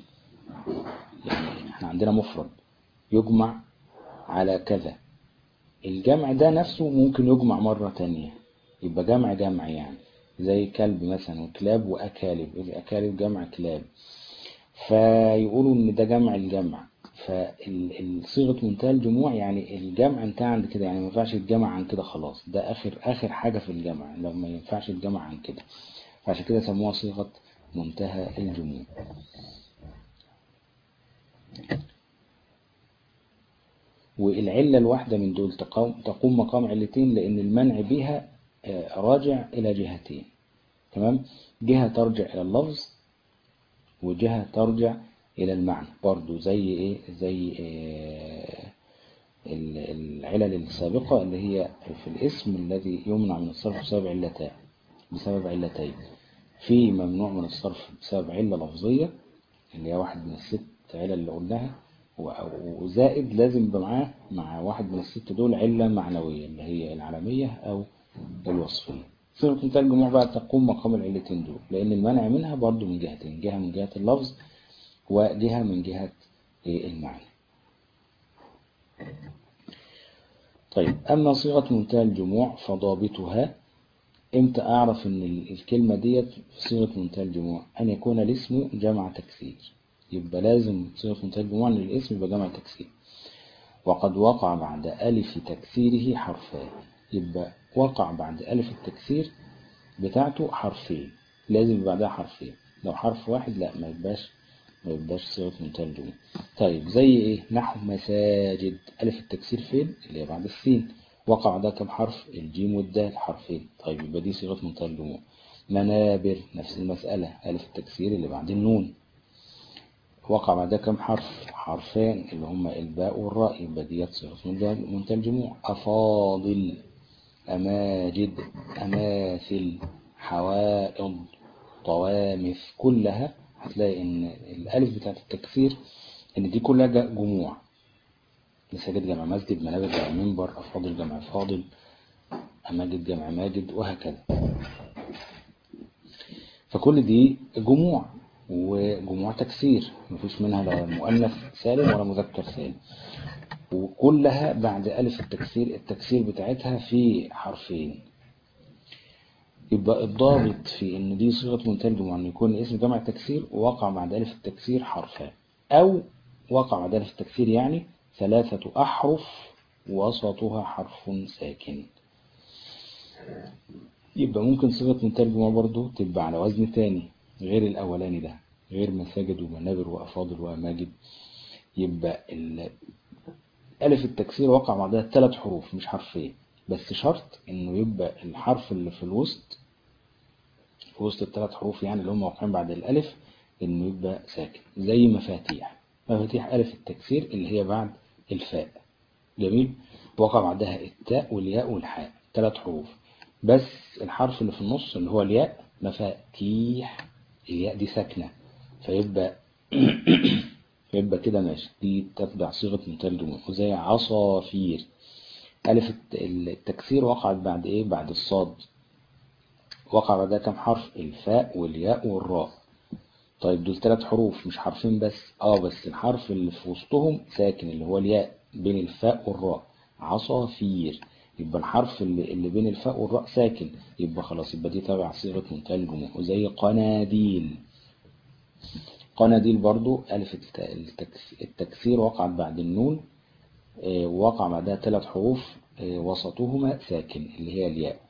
S1: يعني احنا عندنا مفرد يجمع على كذا الجمع ده نفسه ممكن يجمع مرة تانية يبقى جمع جمع يعني زي كلب مثلا وكلاب وأكالب الأكالب جمع كلاب فيقولوا إن ده جمع الجمع فالصيغة منتهى الجموع يعني الجمع انتهى عند كده يعني ما ينفعش يتجمع عن كده خلاص ده آخر آخر حاجة في الجمع لو ما ينفعش يتجمع عن كده فعشان كده سموها صيغة منتهى الجموع والعلة الواحدة من دول تقوم, تقوم مقام علتين لأن المنع بها آه، راجع إلى جهتين تمام جهة ترجع إلى اللفظ وجهة ترجع إلى المعنى برضو زي إيه زي آه، ال- العلل السابقة اللي هي في الاسم الذي يمنع من الصرف بسبب علتين بسبب علتين في ممنوع من الصرف بسبب علة لفظية اللي هي واحد من الست علل اللي قلناها و- وزائد لازم يبقى معاه مع واحد من الست دول علة معنوية اللي هي العالمية أو الوصفية صيغة منتهى الجموع بقى تقوم مقام العلتين دول لأن المنع منها برضو من جهتين جهة من جهة اللفظ وجهة من جهة إيه، المعنى طيب أما صيغة منتهى الجموع فضابطها امتى أعرف إن ال- الكلمة ديت في صيغة منتهى الجموع أن يكون الاسم جمع تكسير يبقى لازم صيغة منتهى الجموع إن الاسم يبقى جمع تكسير وقد وقع بعد ألف تكسيره حرفان يبقى وقع بعد ألف التكسير بتاعته حرفين لازم يبقى بعدها حرفين لو حرف واحد لا ما يبقاش ما يبقاش صيغة منتهى الجموع طيب زي ايه نحو مساجد ألف التكسير فين اللي هي بعد السين وقع بعدها كم حرف الجيم والدال حرفين طيب يبقى دي صيغة منتهى الجموع منابر نفس المسألة ألف التكسير اللي بعد النون وقع بعدها كم حرف حرفين اللي هما الباء والراء يبقى ديت صيغة منتهى الجموع أفاضل أماجد أماثل حوائض طوامث كلها هتلاقي إن الألف بتاعت التكسير إن دي كلها جا- جموع مساجد جمع مسجد منابر جمع منبر أفاضل جمع فاضل أماجد جمع ماجد وهكذا فكل دي جموع وجموع تكسير مفيش منها لا مؤنث سالم ولا مذكر سالم وكلها بعد ألف التكسير التكسير بتاعتها في حرفين يبقى الضابط في ان دي صيغة منتهى الجموع ان يكون اسم جمع تكسير ووقع بعد ألف التكسير حرفان او وقع بعد ألف التكسير يعني ثلاثة أحرف وسطها حرف ساكن يبقى ممكن صيغة منتهى الجموع برضو تبقى على وزن تاني غير الأولاني ده غير مساجد ومنابر وأفاضل وأماجد يبقى ال- ألف التكسير وقع بعدها ثلاث حروف مش حرفين بس شرط إنه يبقى الحرف اللي في الوسط في وسط الثلاث حروف يعني اللي هم واقعين بعد الألف إنه يبقى ساكن زي مفاتيح مفاتيح ألف التكسير اللي هي بعد الفاء جميل وقع بعدها التاء والياء والحاء ثلاث حروف بس الحرف اللي في النص اللي هو الياء مفاتيح الياء دي ساكنة فيبقى يبقى كده ماشي دي تتبع صيغة منتهى الجموع وزي عصافير ألف التكسير وقعت بعد إيه بعد الصاد وقع بعدها كم حرف الفاء والياء والراء طيب دول ثلاث حروف مش حرفين بس اه بس الحرف اللي في وسطهم ساكن اللي هو الياء بين الفاء والراء عصافير يبقى الحرف اللي, اللي بين الفاء والراء ساكن يبقى خلاص يبقى دي تبع صيغة منتهى الجموع وزي قناديل قناديل برضو ألف التكسير وقعت بعد النون وقع بعدها ثلاث حروف وسطهما ساكن اللي هي الياء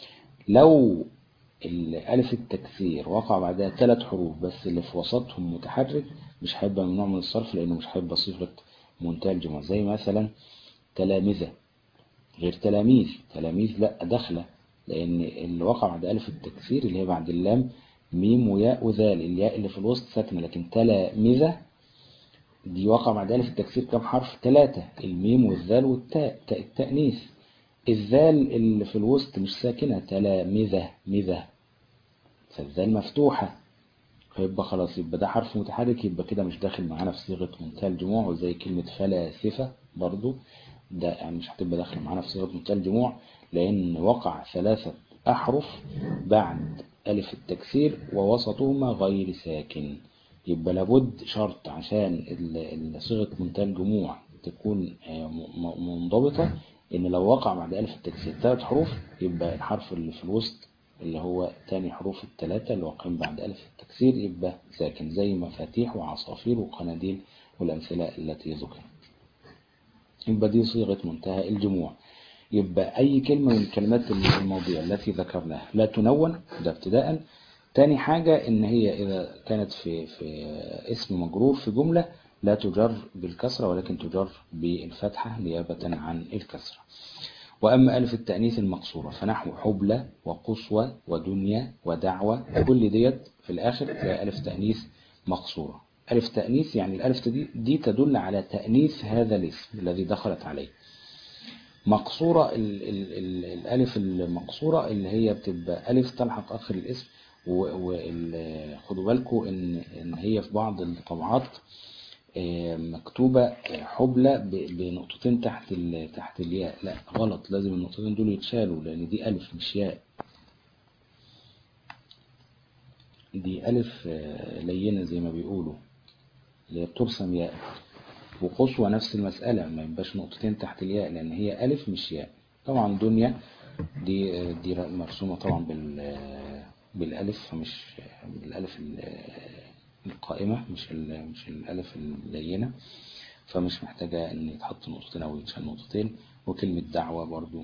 S1: لو الألف التكسير وقع بعدها ثلاث حروف بس اللي في وسطهم متحرك مش هيبقى ممنوع من الصرف لأنه مش هيبقى صيغة منتهى الجموع زي مثلا تلامذة غير تلاميذ تلاميذ لا داخله لأن اللي وقع بعد ألف التكسير اللي هي بعد اللام ميم وياء وذال الياء اللي في الوسط ساكنة لكن تلامذة دي وقع بعد ألف التكسير كم حرف ثلاثة الميم والذال والتاء تاء التأنيث الذال اللي في الوسط مش ساكنة تلامذة مذة فالذال مفتوحة فيبقى خلاص يبقى ده حرف متحرك يبقى كده مش داخل معانا في صيغة منتهى الجموع وزي كلمة فلاسفة برضو ده يعني مش هتبقى داخل معانا في صيغة منتهى الجموع لأن وقع ثلاثة أحرف بعد ألف التكسير ووسطهما غير ساكن يبقى لابد شرط عشان صيغة منتهى الجموع تكون منضبطة إن لو وقع بعد ألف التكسير ثلاث حروف يبقى الحرف اللي في الوسط اللي هو تاني حروف الثلاثة اللي واقعين بعد ألف التكسير يبقى ساكن زي مفاتيح وعصافير وقناديل والأمثلة التي ذكرت يبقى دي صيغة منتهى الجموع يبقى أي كلمة من الكلمات الماضية التي ذكرناها لا تنون ده ابتداء تاني حاجة إن هي إذا كانت في, في اسم مجرور في جملة لا تجر بالكسرة ولكن تجر بالفتحة نيابة عن الكسرة وأما ألف التأنيث المقصورة فنحو حبلة وقصوى ودنيا ودعوة كل ديت في الآخر تلاقي ألف تأنيث مقصورة ألف تأنيث يعني الألف دي, دي تدل على تأنيث هذا الاسم الذي دخلت عليه مقصورة ال ال ال الألف المقصورة اللي هي بتبقى ألف تلحق آخر الاسم وخدوا بالكم إن, إن هي في بعض الطبعات مكتوبة حبلة بنقطتين تحت تحت الياء لا غلط لازم النقطتين دول يتشالوا لأن دي ألف مش ياء دي ألف لينة زي ما بيقولوا اللي هي بترسم ياء وقصوى نفس المسألة ما يبقاش نقطتين تحت الياء لأن هي ألف مش ياء طبعا دنيا دي دي مرسومة طبعا بال بالألف فمش بالألف القائمة مش مش الألف اللينة فمش محتاجة إن يتحط نقطتين أو يتشال نقطتين وكلمة دعوة برضو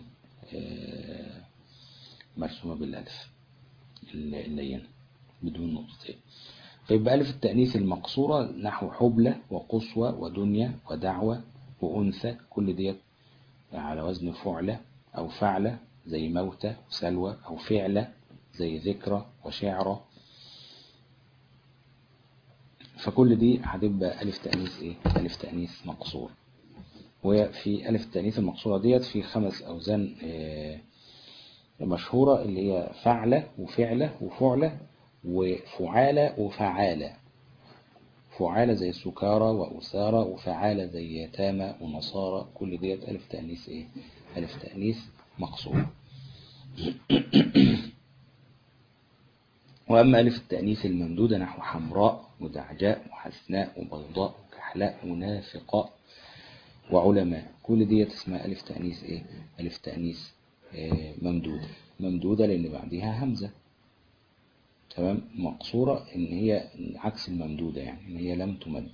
S1: مرسومة بالألف اللينة بدون نقطتين فيبقى ألف التأنيث المقصورة نحو حبلة وقصوى ودنيا ودعوة وأنثى كل ديت على وزن فعلة أو فعلة زي موتى وسلوى أو فعلة زي ذكرى وشعرة فكل دي هتبقى ألف تأنيث إيه؟ ألف تأنيث مقصور وفي ألف التأنيث المقصورة ديت في خمس أوزان مشهورة اللي هي فعلة وفعلة وفعلة وفعالة وفعالة فعالة زي سكارى وأسارى وفعالة زي يتامى ونصارى كل ديت ألف تأنيث إيه؟ ألف تأنيث مقصور وأما ألف التأنيث الممدودة نحو حمراء ودعجاء وحسناء وبيضاء وكحلاء ونافقاء وعلماء كل ديت اسمها ألف تأنيث إيه؟ ألف تأنيث إيه ممدودة ممدودة لأن بعدها همزة تمام مقصورة إن هي عكس الممدودة يعني إن هي لم تمد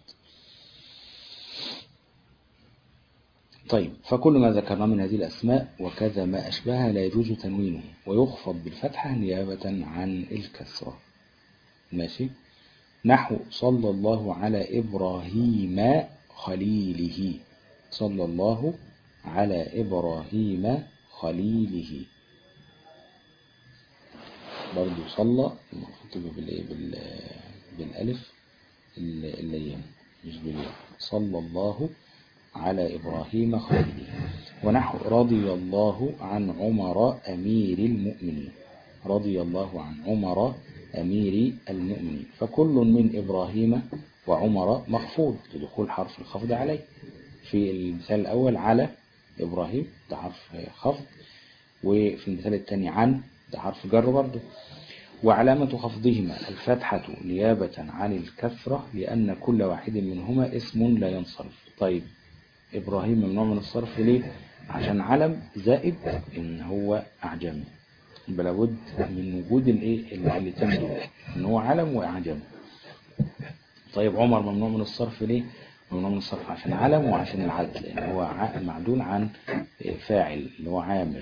S1: طيب فكل ما ذكرناه من هذه الأسماء وكذا ما أشبهها لا يجوز تنوينه ويخفض بالفتحة نيابة عن الكسرة ماشي نحو صلى الله على إبراهيم خليله صلى الله على إبراهيم خليله برضو صلى مكتوبة بالايه بال بالالف الليين مش بالياء صلى الله على إبراهيم خليله ونحو رضي الله عن عمر أمير المؤمنين رضي الله عن عمر أمير المؤمنين فكل من إبراهيم وعمر مخفوض لدخول حرف الخفض عليه في المثال الأول على إبراهيم ده حرف خفض وفي المثال الثاني عن ده حرف جر برضه وعلامة خفضهما الفتحة نيابة عن الكثرة لأن كل واحد منهما اسم لا ينصرف طيب إبراهيم ممنوع من الصرف ليه؟ عشان علم زائد إن هو أعجمي يبقى لابد من وجود الايه العلتين دول ان هو علم واعجم طيب عمر ممنوع من الصرف ليه ممنوع من الصرف عشان علم وعشان العدل لان هو معدول عن فاعل اللي هو عامر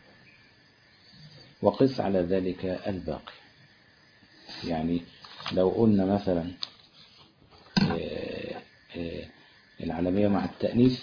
S1: وقس على ذلك الباقي يعني لو قلنا مثلا العلمية مع التأنيث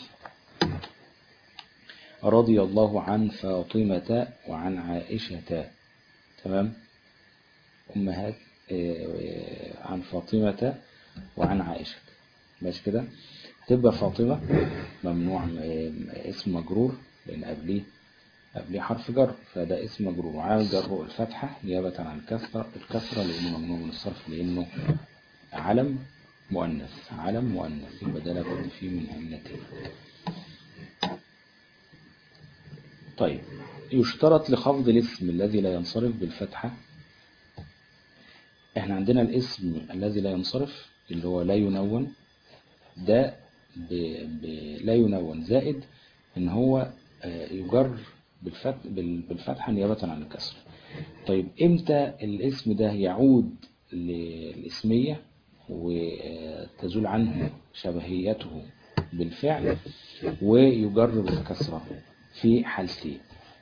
S1: رضي الله عن فاطمة وعن عائشة تمام أمهات عن فاطمة وعن عائشة ماشي كده تبقى فاطمة ممنوع اسم مجرور لأن قبليه قبليه حرف جر فده اسم مجرور وعامل جره الفتحة نيابة عن الكسرة الكسرة لأنه ممنوع من الصرف لأنه علم مؤنث علم مؤنث يبقى ده لابد فيه من علتين طيب يشترط لخفض الاسم الذي لا ينصرف بالفتحة احنا عندنا الاسم الذي لا ينصرف اللي هو لا ينون ده ب... ب... لا ينون زائد ان هو يجر بالفتح, بالفتحة نيابة عن الكسر طيب امتى الاسم ده يعود للاسمية وتزول عنه شبهيته بالفعل ويجر بالكسرة في حالتين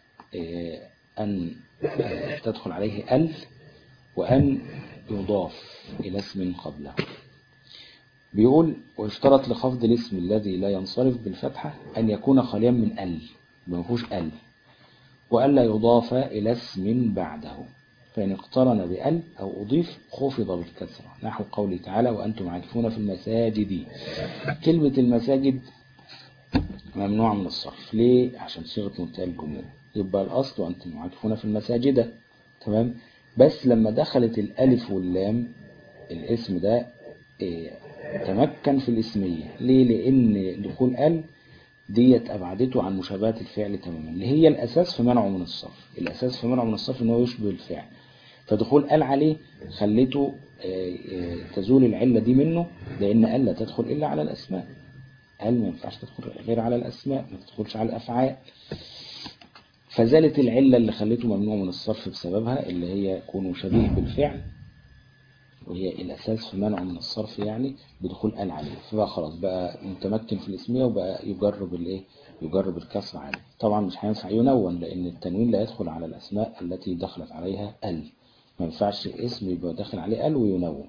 S1: أن تدخل عليه ال وأن يضاف إلى اسم قبله بيقول ويشترط لخفض الاسم الذي لا ينصرف بالفتحة أن يكون خاليا من ال ما فيهوش ال وألا يضاف إلى اسم بعده فإن اقترن بأل أو أضيف خفض بالكسرة نحو قوله تعالى وأنتم عاكفون في المساجد كلمة المساجد ممنوع من الصرف ليه؟ عشان صيغة منتهى الجموع يبقى الأصل وأنتم عاكفون في المساجد تمام بس لما دخلت الألف واللام الاسم ده إيه تمكن في الاسمية ليه؟ لأن دخول ال ديت أبعدته عن مشابهة الفعل تماما اللي هي الأساس في منعه من الصرف الأساس في منعه من الصرف إن هو يشبه الفعل فدخول ال عليه خليته تزول العلة دي منه لأن ال لا تدخل إلا على الأسماء ال ما ينفعش تدخل غير على الأسماء ما تدخلش على الأفعال فزالت العلة اللي خليته ممنوع من الصرف بسببها اللي هي يكون شبيه بالفعل وهي الأساس في منعه من الصرف يعني بدخول ال عليه فبقى خلاص بقى متمكن في الاسمية وبقى يجرب الايه يجرب الكسر عليه طبعا مش هينفع ينون لأن التنوين لا يدخل على الأسماء التي دخلت عليها ال ما ينفعش اسم يبقى داخل عليه ال وينون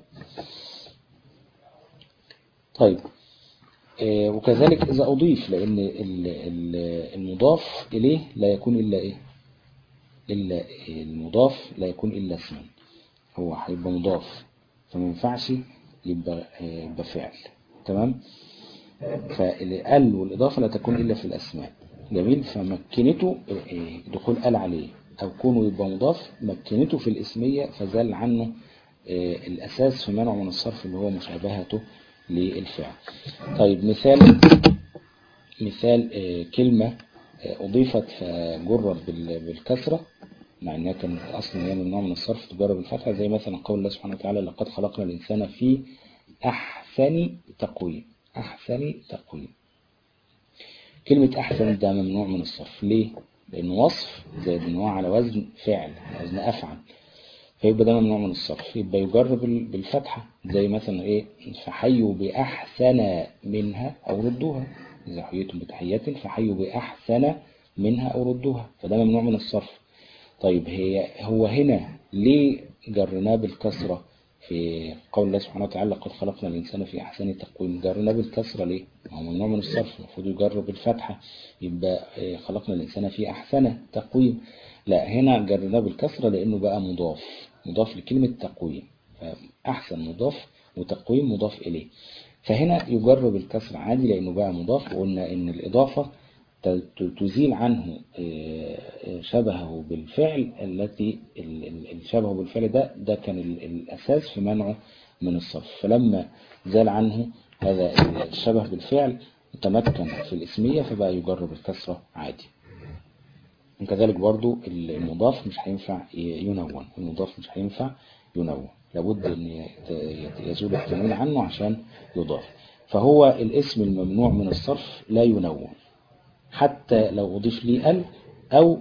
S1: طيب وكذلك إذا أضيف لأن المضاف إليه لا يكون إلا إيه إلا المضاف لا يكون إلا اسما هو هيبقى مضاف فما ينفعش يبقى يبقى فعل تمام فال والإضافة لا تكون إلا في الأسماء جميل فمكنته دخول ال عليه أو كونه يبقى مضاف مكنته في الاسمية فزال عنه الأساس في منعه من الصرف اللي هو مشابهته للفعل طيب مثال مثال كلمة أضيفت فجرت بالكسرة مع أنها كانت أصلا هي ممنوع من الصرف تجرب الفتحة زي مثلا قول الله سبحانه وتعالى لقد خلقنا الإنسان في أحسن تقويم أحسن تقويم كلمة أحسن ده ممنوع من الصرف ليه؟ لأنه وصف زائد أن هو على وزن فعل على وزن أفعل فيبقى ده ممنوع من الصرف يبقى يجرب بالفتحة زي مثلا إيه فحيوا بأحسن منها أو ردوها إذا حييتم بتحية فحيوا بأحسن منها أو ردوها فده ممنوع من الصرف طيب هي هو هنا ليه جرناه بالكسرة في قول الله سبحانه وتعالى لقد خلقنا الإنسان في أحسن تقويم جرناه بالكسرة ليه؟ هو ممنوع من الصرف المفروض يجرب بالفتحة يبقى خلقنا الإنسان في أحسن تقويم لا هنا جرناه بالكسرة لأنه بقى مضاف مضاف لكلمة تقويم فأحسن مضاف وتقويم مضاف إليه فهنا يجر بالكسر عادي لأنه بقى مضاف وقلنا إن الإضافة تزيل عنه شبهه بالفعل التي الشبه بالفعل ده ده كان الأساس في منعه من الصرف فلما زال عنه هذا الشبه بالفعل تمكن في الاسمية فبقى يجر بالكسرة عادي وكذلك برضو المضاف مش هينفع ينون المضاف مش هينفع ينون لابد ان يزول التنوين عنه عشان يضاف فهو الاسم الممنوع من الصرف لا ينون حتى لو أضيف لي ال أو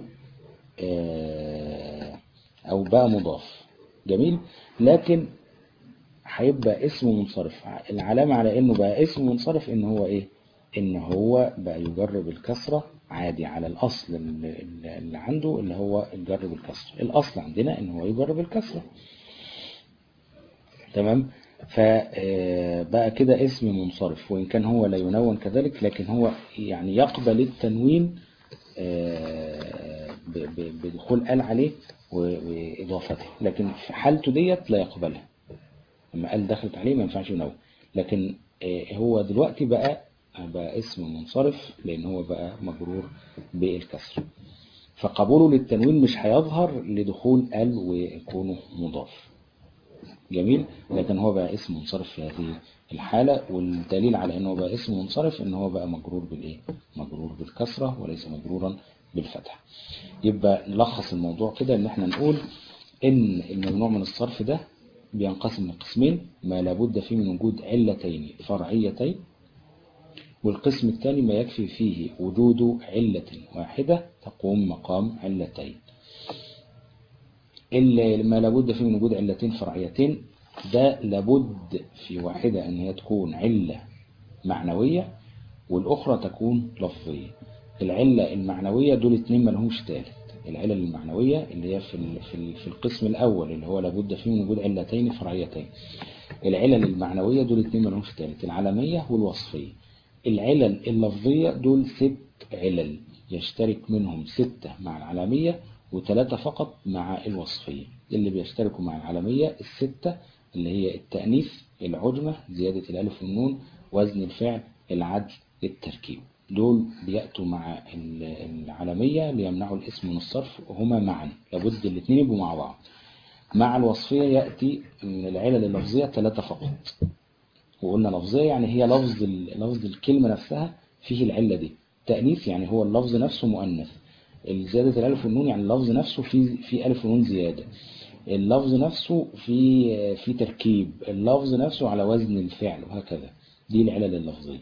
S1: أو بقى مضاف جميل لكن هيبقى اسم منصرف العلامة على انه بقى اسم منصرف ان هو ايه ان هو بقى يجر بالكسرة عادي على الاصل اللي عنده اللي هو الجر بالكسرة الاصل عندنا ان هو يجر بالكسرة تمام فبقى كده اسم منصرف وإن كان هو لا ينون كذلك لكن هو يعني يقبل التنوين بدخول ال عليه وإضافته لكن في حالته ديت لا يقبلها لما قال دخلت عليه ما ينفعش ينون لكن هو دلوقتي بقى بقى اسم منصرف لأن هو بقى مجرور بالكسر فقبوله للتنوين مش هيظهر لدخول ال ويكونه مضاف جميل لكن هو بقى اسم منصرف في هذه الحالة والدليل على انه بقى اسم منصرف ان هو بقى مجرور بالايه مجرور بالكسرة وليس مجرورا بالفتح يبقى نلخص الموضوع كده ان احنا نقول ان الممنوع من الصرف ده بينقسم لقسمين ما لابد فيه من وجود علتين فرعيتين والقسم الثاني ما يكفي فيه وجود علة واحدة تقوم مقام علتين اللي ما لابد فيه من وجود علتين فرعيتين ده لابد في واحدة ان هي تكون علة معنوية والاخرى تكون لفظية العلة المعنوية دول اتنين ملهمش تالت العلل المعنوية اللي هي في في في القسم الاول اللي هو لابد فيه من وجود علتين فرعيتين العلل المعنوية دول اتنين ملهمش تالت العلمية والوصفية العلل اللفظية دول ست علل يشترك منهم ستة مع العلمية وثلاثة فقط مع الوصفية اللي بيشتركوا مع العلمية الستة اللي هي التأنيث العجمة زيادة الألف والنون وزن الفعل العدل التركيب دول بيأتوا مع العلمية ليمنعوا الاسم من الصرف وهما معا لابد الاثنين يبقوا مع بعض مع الوصفية يأتي من العلل اللفظية ثلاثة فقط وقلنا لفظية يعني هي لفظ لفظ الكلمة نفسها فيه العلة دي تأنيث يعني هو اللفظ نفسه مؤنث زيادة الألف والنون يعني اللفظ نفسه في في ألف ونون زيادة اللفظ نفسه في في تركيب اللفظ نفسه على وزن الفعل وهكذا دي العلل اللفظية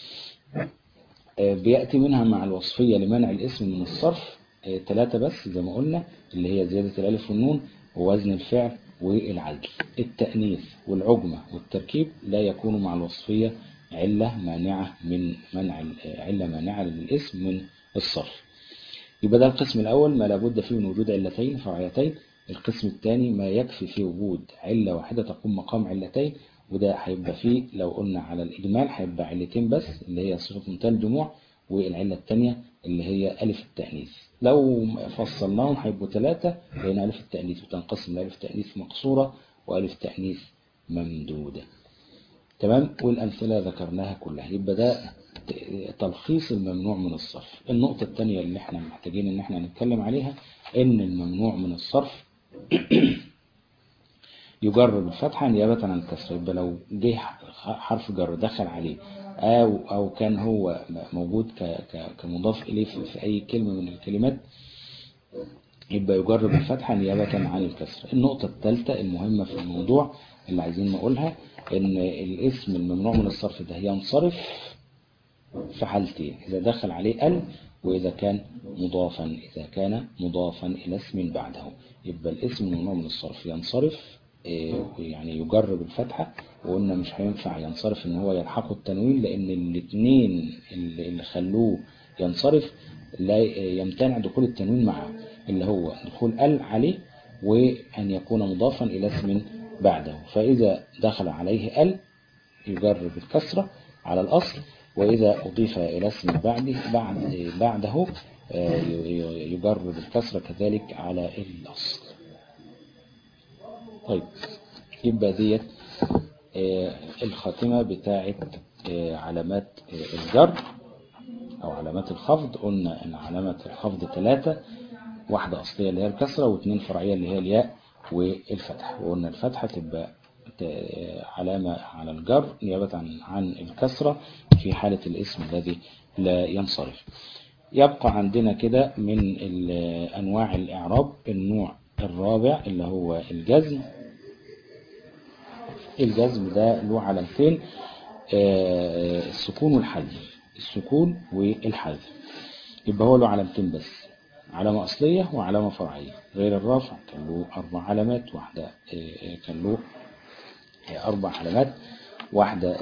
S1: بيأتي منها مع الوصفية لمنع الاسم من الصرف ثلاثة بس زي ما قلنا اللي هي زيادة الألف والنون ووزن الفعل والعدل التأنيث والعجمة والتركيب لا يكون مع الوصفية علة مانعة من منع علة مانعة للاسم من الصرف يبقى ده القسم الأول ما لابد فيه من وجود علتين فرعيتين القسم الثاني ما يكفي فيه وجود علة واحدة تقوم مقام علتين وده هيبقى فيه لو قلنا على الإجمال هيبقى علتين بس اللي هي صفة منتهى الجموع والعلة الثانية اللي هي ألف التأنيث لو فصلناهم هيبقوا ثلاثة لأن ألف التأنيث وتنقسم لألف تأنيث مقصورة وألف تأنيث ممدودة تمام والأمثلة ذكرناها كلها يبقى ده تلخيص الممنوع من الصرف النقطة الثانية اللي احنا محتاجين ان احنا نتكلم عليها ان الممنوع من الصرف يجر بالفتحة نيابة عن الكسر يبقى لو جه حرف جر دخل عليه أو, أو كان هو موجود كمضاف إليه في أي كلمة من الكلمات يبقى يجر بالفتحة نيابة عن الكسر النقطة الثالثة المهمة في الموضوع اللي عايزين نقولها ان الاسم الممنوع من الصرف ده ينصرف في حالتين إذا دخل عليه ال وإذا كان مضافا إذا كان مضافا إلى اسم بعده يبقى الاسم الممنوع من الصرف ينصرف يعني يجر بالفتحة وقلنا مش هينفع ينصرف ان هو يلحقه التنوين لان الاثنين اللي خلوه ينصرف لا يمتنع دخول التنوين معه اللي هو دخول ال عليه وان يكون مضافا الى اسم بعده فاذا دخل عليه ال يجر بالكسرة على الاصل وإذا أضيف إلى اسم بعده بعد بعده يجر بالكسرة كذلك على الأصل طيب يبقى ديت الخاتمة بتاعت علامات الجر أو علامات الخفض قلنا إن علامة الخفض ثلاثة واحدة أصلية اللي هي الكسرة واثنين فرعية اللي هي الياء والفتح وقلنا الفتحة تبقى علامة على الجر نيابة عن, عن الكسرة في حالة الاسم الذي لا ينصرف يبقى عندنا كده من أنواع الإعراب النوع الرابع اللي هو الجزم الجزم ده له علامتين السكون والحذف السكون والحذف يبقى هو له علامتين بس علامة أصلية وعلامة فرعية غير الرافع كان له أربع علامات واحدة كان له أربع علامات واحدة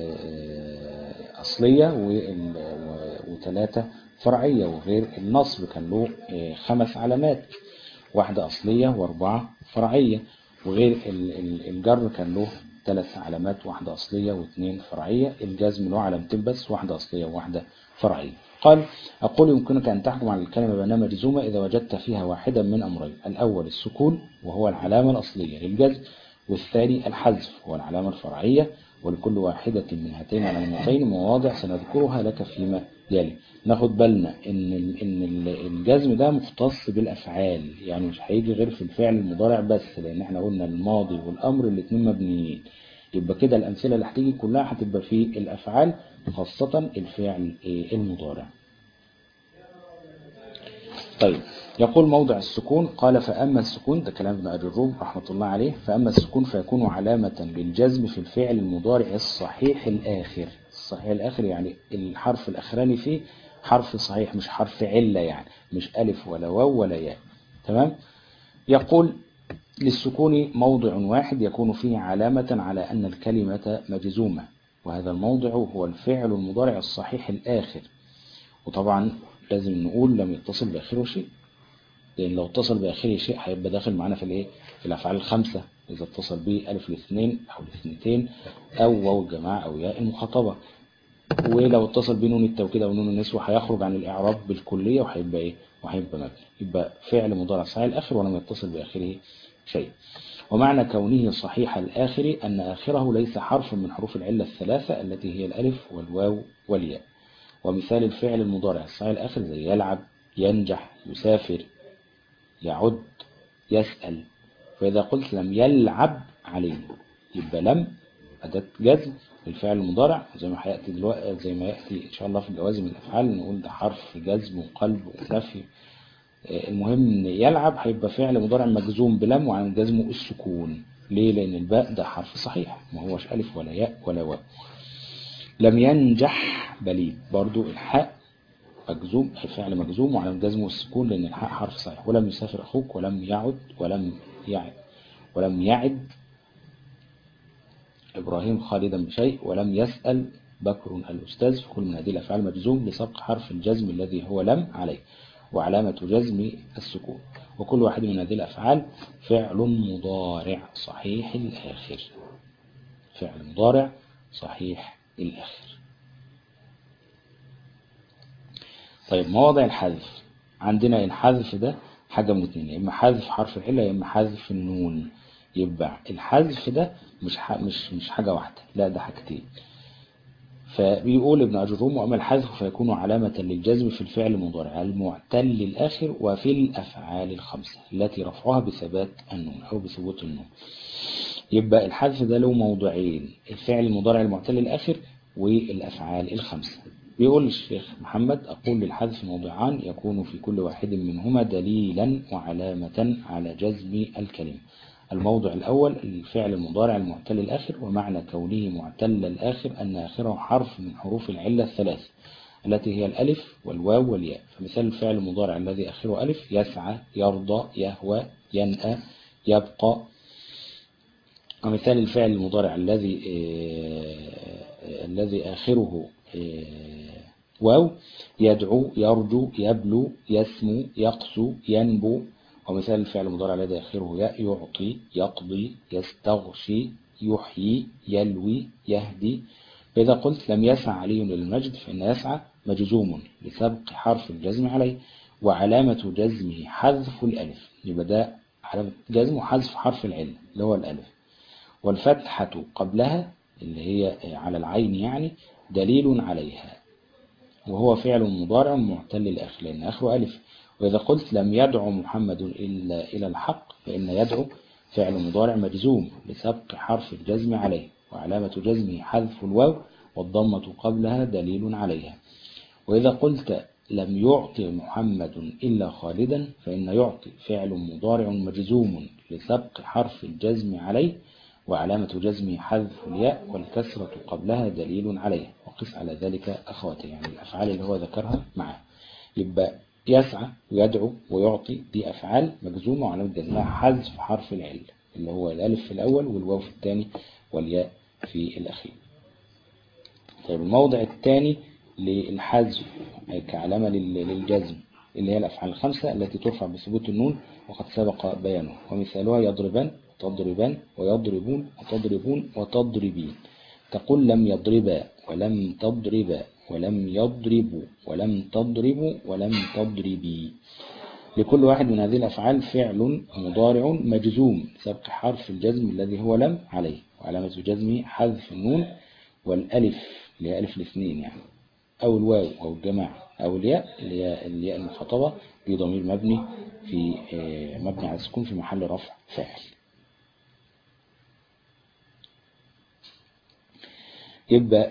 S1: أصلية وثلاثة فرعية وغير النصب كان له خمس علامات واحدة أصلية وأربعة فرعية وغير الجر كان له ثلاث علامات واحدة أصلية واثنين فرعية الجزم له علامتين بس واحدة أصلية وواحدة فرعية قال أقول يمكنك أن تحكم على الكلمة بأنها مجزومة إذا وجدت فيها واحدا من أمرين الأول السكون وهو العلامة الأصلية للجزم والثاني الحذف هو العلامة الفرعية ولكل واحدة من هاتين العلامتين مواضع سنذكرها لك فيما يلي ناخد بالنا إن إن الجزم ده مختص بالأفعال يعني مش هيجي غير في الفعل المضارع بس لأن احنا قلنا الماضي والأمر الاثنين مبنيين يبقى كده الأمثلة اللي هتيجي كلها هتبقى في الأفعال خاصة الفعل المضارع طيب يقول موضع السكون قال فأما السكون ده كلام ابن أبي الروم رحمة الله عليه فأما السكون فيكون علامة للجزم في الفعل المضارع الصحيح الآخر الصحيح الآخر يعني الحرف الأخراني فيه حرف صحيح مش حرف علة يعني مش ألف ولا واو ولا ياء تمام يقول للسكون موضع واحد يكون فيه علامة على أن الكلمة مجزومة وهذا الموضع هو الفعل المضارع الصحيح الآخر وطبعا لازم نقول لم يتصل بآخره شيء لأن لو اتصل بآخره شيء هيبقى داخل معانا في الايه في الأفعال الخمسة إذا اتصل به ألف الاثنين أو الاثنتين أو واو الجماعة أو ياء المخاطبة ولو اتصل به نون التوكيد أو نون النسوة هيخرج عن الإعراب بالكلية وهيبقى إيه وهيبقى مبني يبقى فعل مضارع صحيح الآخر ولم يتصل بآخره شيء ومعنى كونه صحيح الآخر أن آخره ليس حرف من حروف العلة الثلاثة التي هي الألف والواو والياء ومثال الفعل المضارع الصحيح الآخر زي يلعب ينجح يسافر يعد يسأل فإذا قلت لم يلعب عليه يبقى لم أداة جزم الفعل المضارع زي ما هيأتي دلوقتي زي ما يأتي إن شاء الله في جوازم الأفعال نقول ده حرف جزم وقلب ونفي المهم ان يلعب هيبقى فعل مضارع مجزوم بلم وعن جزمه السكون ليه لان الباء ده حرف صحيح ما هوش الف ولا ياء ولا واو لم ينجح بليد برضو الحاء مجزوم الفعل مجزوم وعلى جزمه السكون لان الحاء حرف صحيح ولم يسافر اخوك ولم يعد ولم يعد ولم يعد ابراهيم خالدا بشيء ولم يسأل بكر الأستاذ في كل من هذه الأفعال مجزوم لسبق حرف الجزم الذي هو لم عليه وعلامة جزم السكون وكل واحد من هذه الأفعال فعل مضارع صحيح الآخر فعل مضارع صحيح الآخر طيب مواضع الحذف عندنا الحذف ده حاجة من اتنين يا إما حذف حرف العلة يا إما حذف النون يبقى الحذف ده مش مش مش حاجة واحدة لا ده حاجتين فبيقول ابن أجروم وأما الحذف فيكون علامة للجزم في الفعل المضارع المعتل الآخر وفي الأفعال الخمسة التي رفعها بثبات النون أو بثبوت النون يبقى الحذف ده له موضوعين الفعل المضارع المعتل الآخر والأفعال الخمسة بيقول الشيخ محمد أقول للحذف موضعان يكون في كل واحد منهما دليلا وعلامة على جزم الكلمة الموضع الأول الفعل المضارع المعتل الآخر ومعنى كونه معتل الآخر أن آخره حرف من حروف العلة الثلاث التي هي الألف والواو والياء فمثال الفعل المضارع الذي آخره ألف يسعى يرضى يهوى ينأى يبقى ومثال الفعل المضارع الذي الذي آخره واو يدعو يرجو يبلو يسمو يقسو ينبو ومثال الفعل المضارع الذي آخره ياء يعطي يقضي يستغشي يحيي يلوي يهدي فإذا قلت لم يسعى علي للمجد فإن يسعى مجزوم لسبق حرف الجزم عليه وعلامة جزمه حذف الألف يبقى ده علامة جزمه حذف حرف العلة اللي هو الألف والفتحة قبلها اللي هي على العين يعني دليل عليها وهو فعل مضارع معتل الآخر لأن آخره ألف وإذا قلت لم يدعو محمد إلا إلى الحق فإن يدعو فعل مضارع مجزوم لسبق حرف الجزم عليه وعلامة جزمه حذف الواو والضمة قبلها دليل عليها وإذا قلت لم يعطي محمد إلا خالدا فإن يعطي فعل مضارع مجزوم لسبق حرف الجزم عليه وعلامة جزمه حذف الياء والكسرة قبلها دليل عليه وقس على ذلك أخواتي يعني الأفعال اللي هو ذكرها معه يبقى يسعى ويدعو ويعطي دي أفعال مجزومة وعلامة جزمها حذف حرف العل اللي هو الألف في الأول والواو في الثاني والياء في الأخير طيب الموضع الثاني للحذف كعلامة للجزم اللي هي الأفعال الخمسة التي ترفع بثبوت النون وقد سبق بيانه ومثالها يضربان تضربان ويضربون وتضربون وتضربين تقول لم يضربا ولم تضربا ولم يضربوا ولم تضربوا ولم تضربي لكل واحد من هذه الأفعال فعل مضارع مجزوم سبق حرف الجزم الذي هو لم عليه وعلامة جزمه حذف النون والألف اللي هي ألف الاثنين يعني أو الواو أو الجماعة أو الياء اللي هي الياء المخاطبة دي ضمير مبني في مبني على السكون في محل رفع فاعل يبقى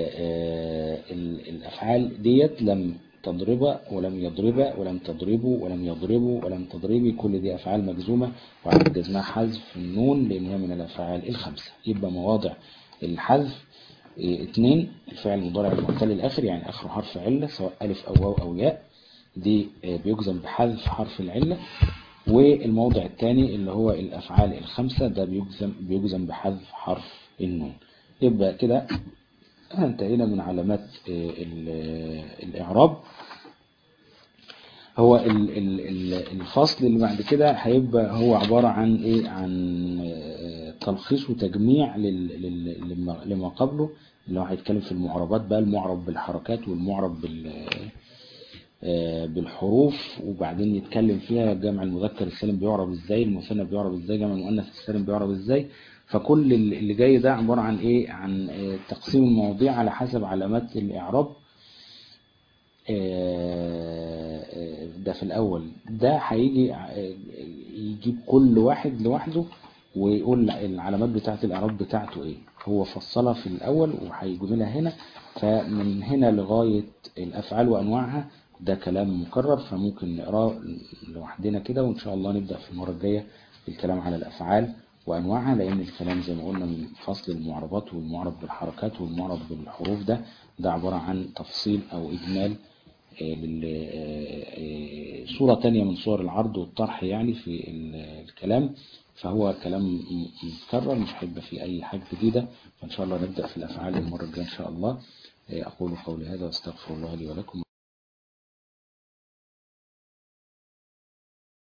S1: الأفعال ديت لم تضرب ولم يضرب ولم تضربوا ولم يضربوا ولم تضربي كل دي أفعال مجزومة وعلى جزمها حذف النون لأن هي من الأفعال الخمسة يبقى مواضع الحذف اثنين الفعل المضارع المعتل الآخر يعني آخر حرف علة سواء ألف أو واو أو ياء دي بيجزم بحذف حرف العلة والموضع الثاني اللي هو الأفعال الخمسة ده بيجزم, بيجزم بحذف حرف النون يبقى كده انتهينا من علامات الإعراب هو الفصل اللي بعد كده هيبقى هو عبارة عن ايه عن تلخيص وتجميع لما قبله اللي هو هيتكلم في المعربات بقى المعرب بالحركات والمعرب بال بالحروف وبعدين يتكلم فيها جمع المذكر السالم بيعرب ازاي المثنى بيعرب ازاي جمع المؤنث السالم بيعرب ازاي فكل اللي جاي ده عبارة عن ايه عن تقسيم المواضيع على حسب علامات الاعراب ده في الاول ده هيجي يجيب كل واحد لوحده ويقول العلامات بتاعه الاعراب بتاعته ايه هو فصلها في الاول وهيجيب لها هنا فمن هنا لغاية الافعال وانواعها ده كلام مكرر فممكن نقراه لوحدنا كده وان شاء الله نبدأ في المرة الجاية الكلام على الافعال وأنواعها لأن الكلام زي ما قلنا من فصل المعربات والمعرب بالحركات والمعرب بالحروف ده ده عبارة عن تفصيل أو إجمال صورة تانية من صور العرض والطرح يعني في الكلام فهو كلام مكرر مش هيبقى فيه أي حاجة جديدة فإن شاء الله نبدأ في الأفعال المرة الجاية إن شاء الله أقول قولي هذا واستغفر الله لي ولكم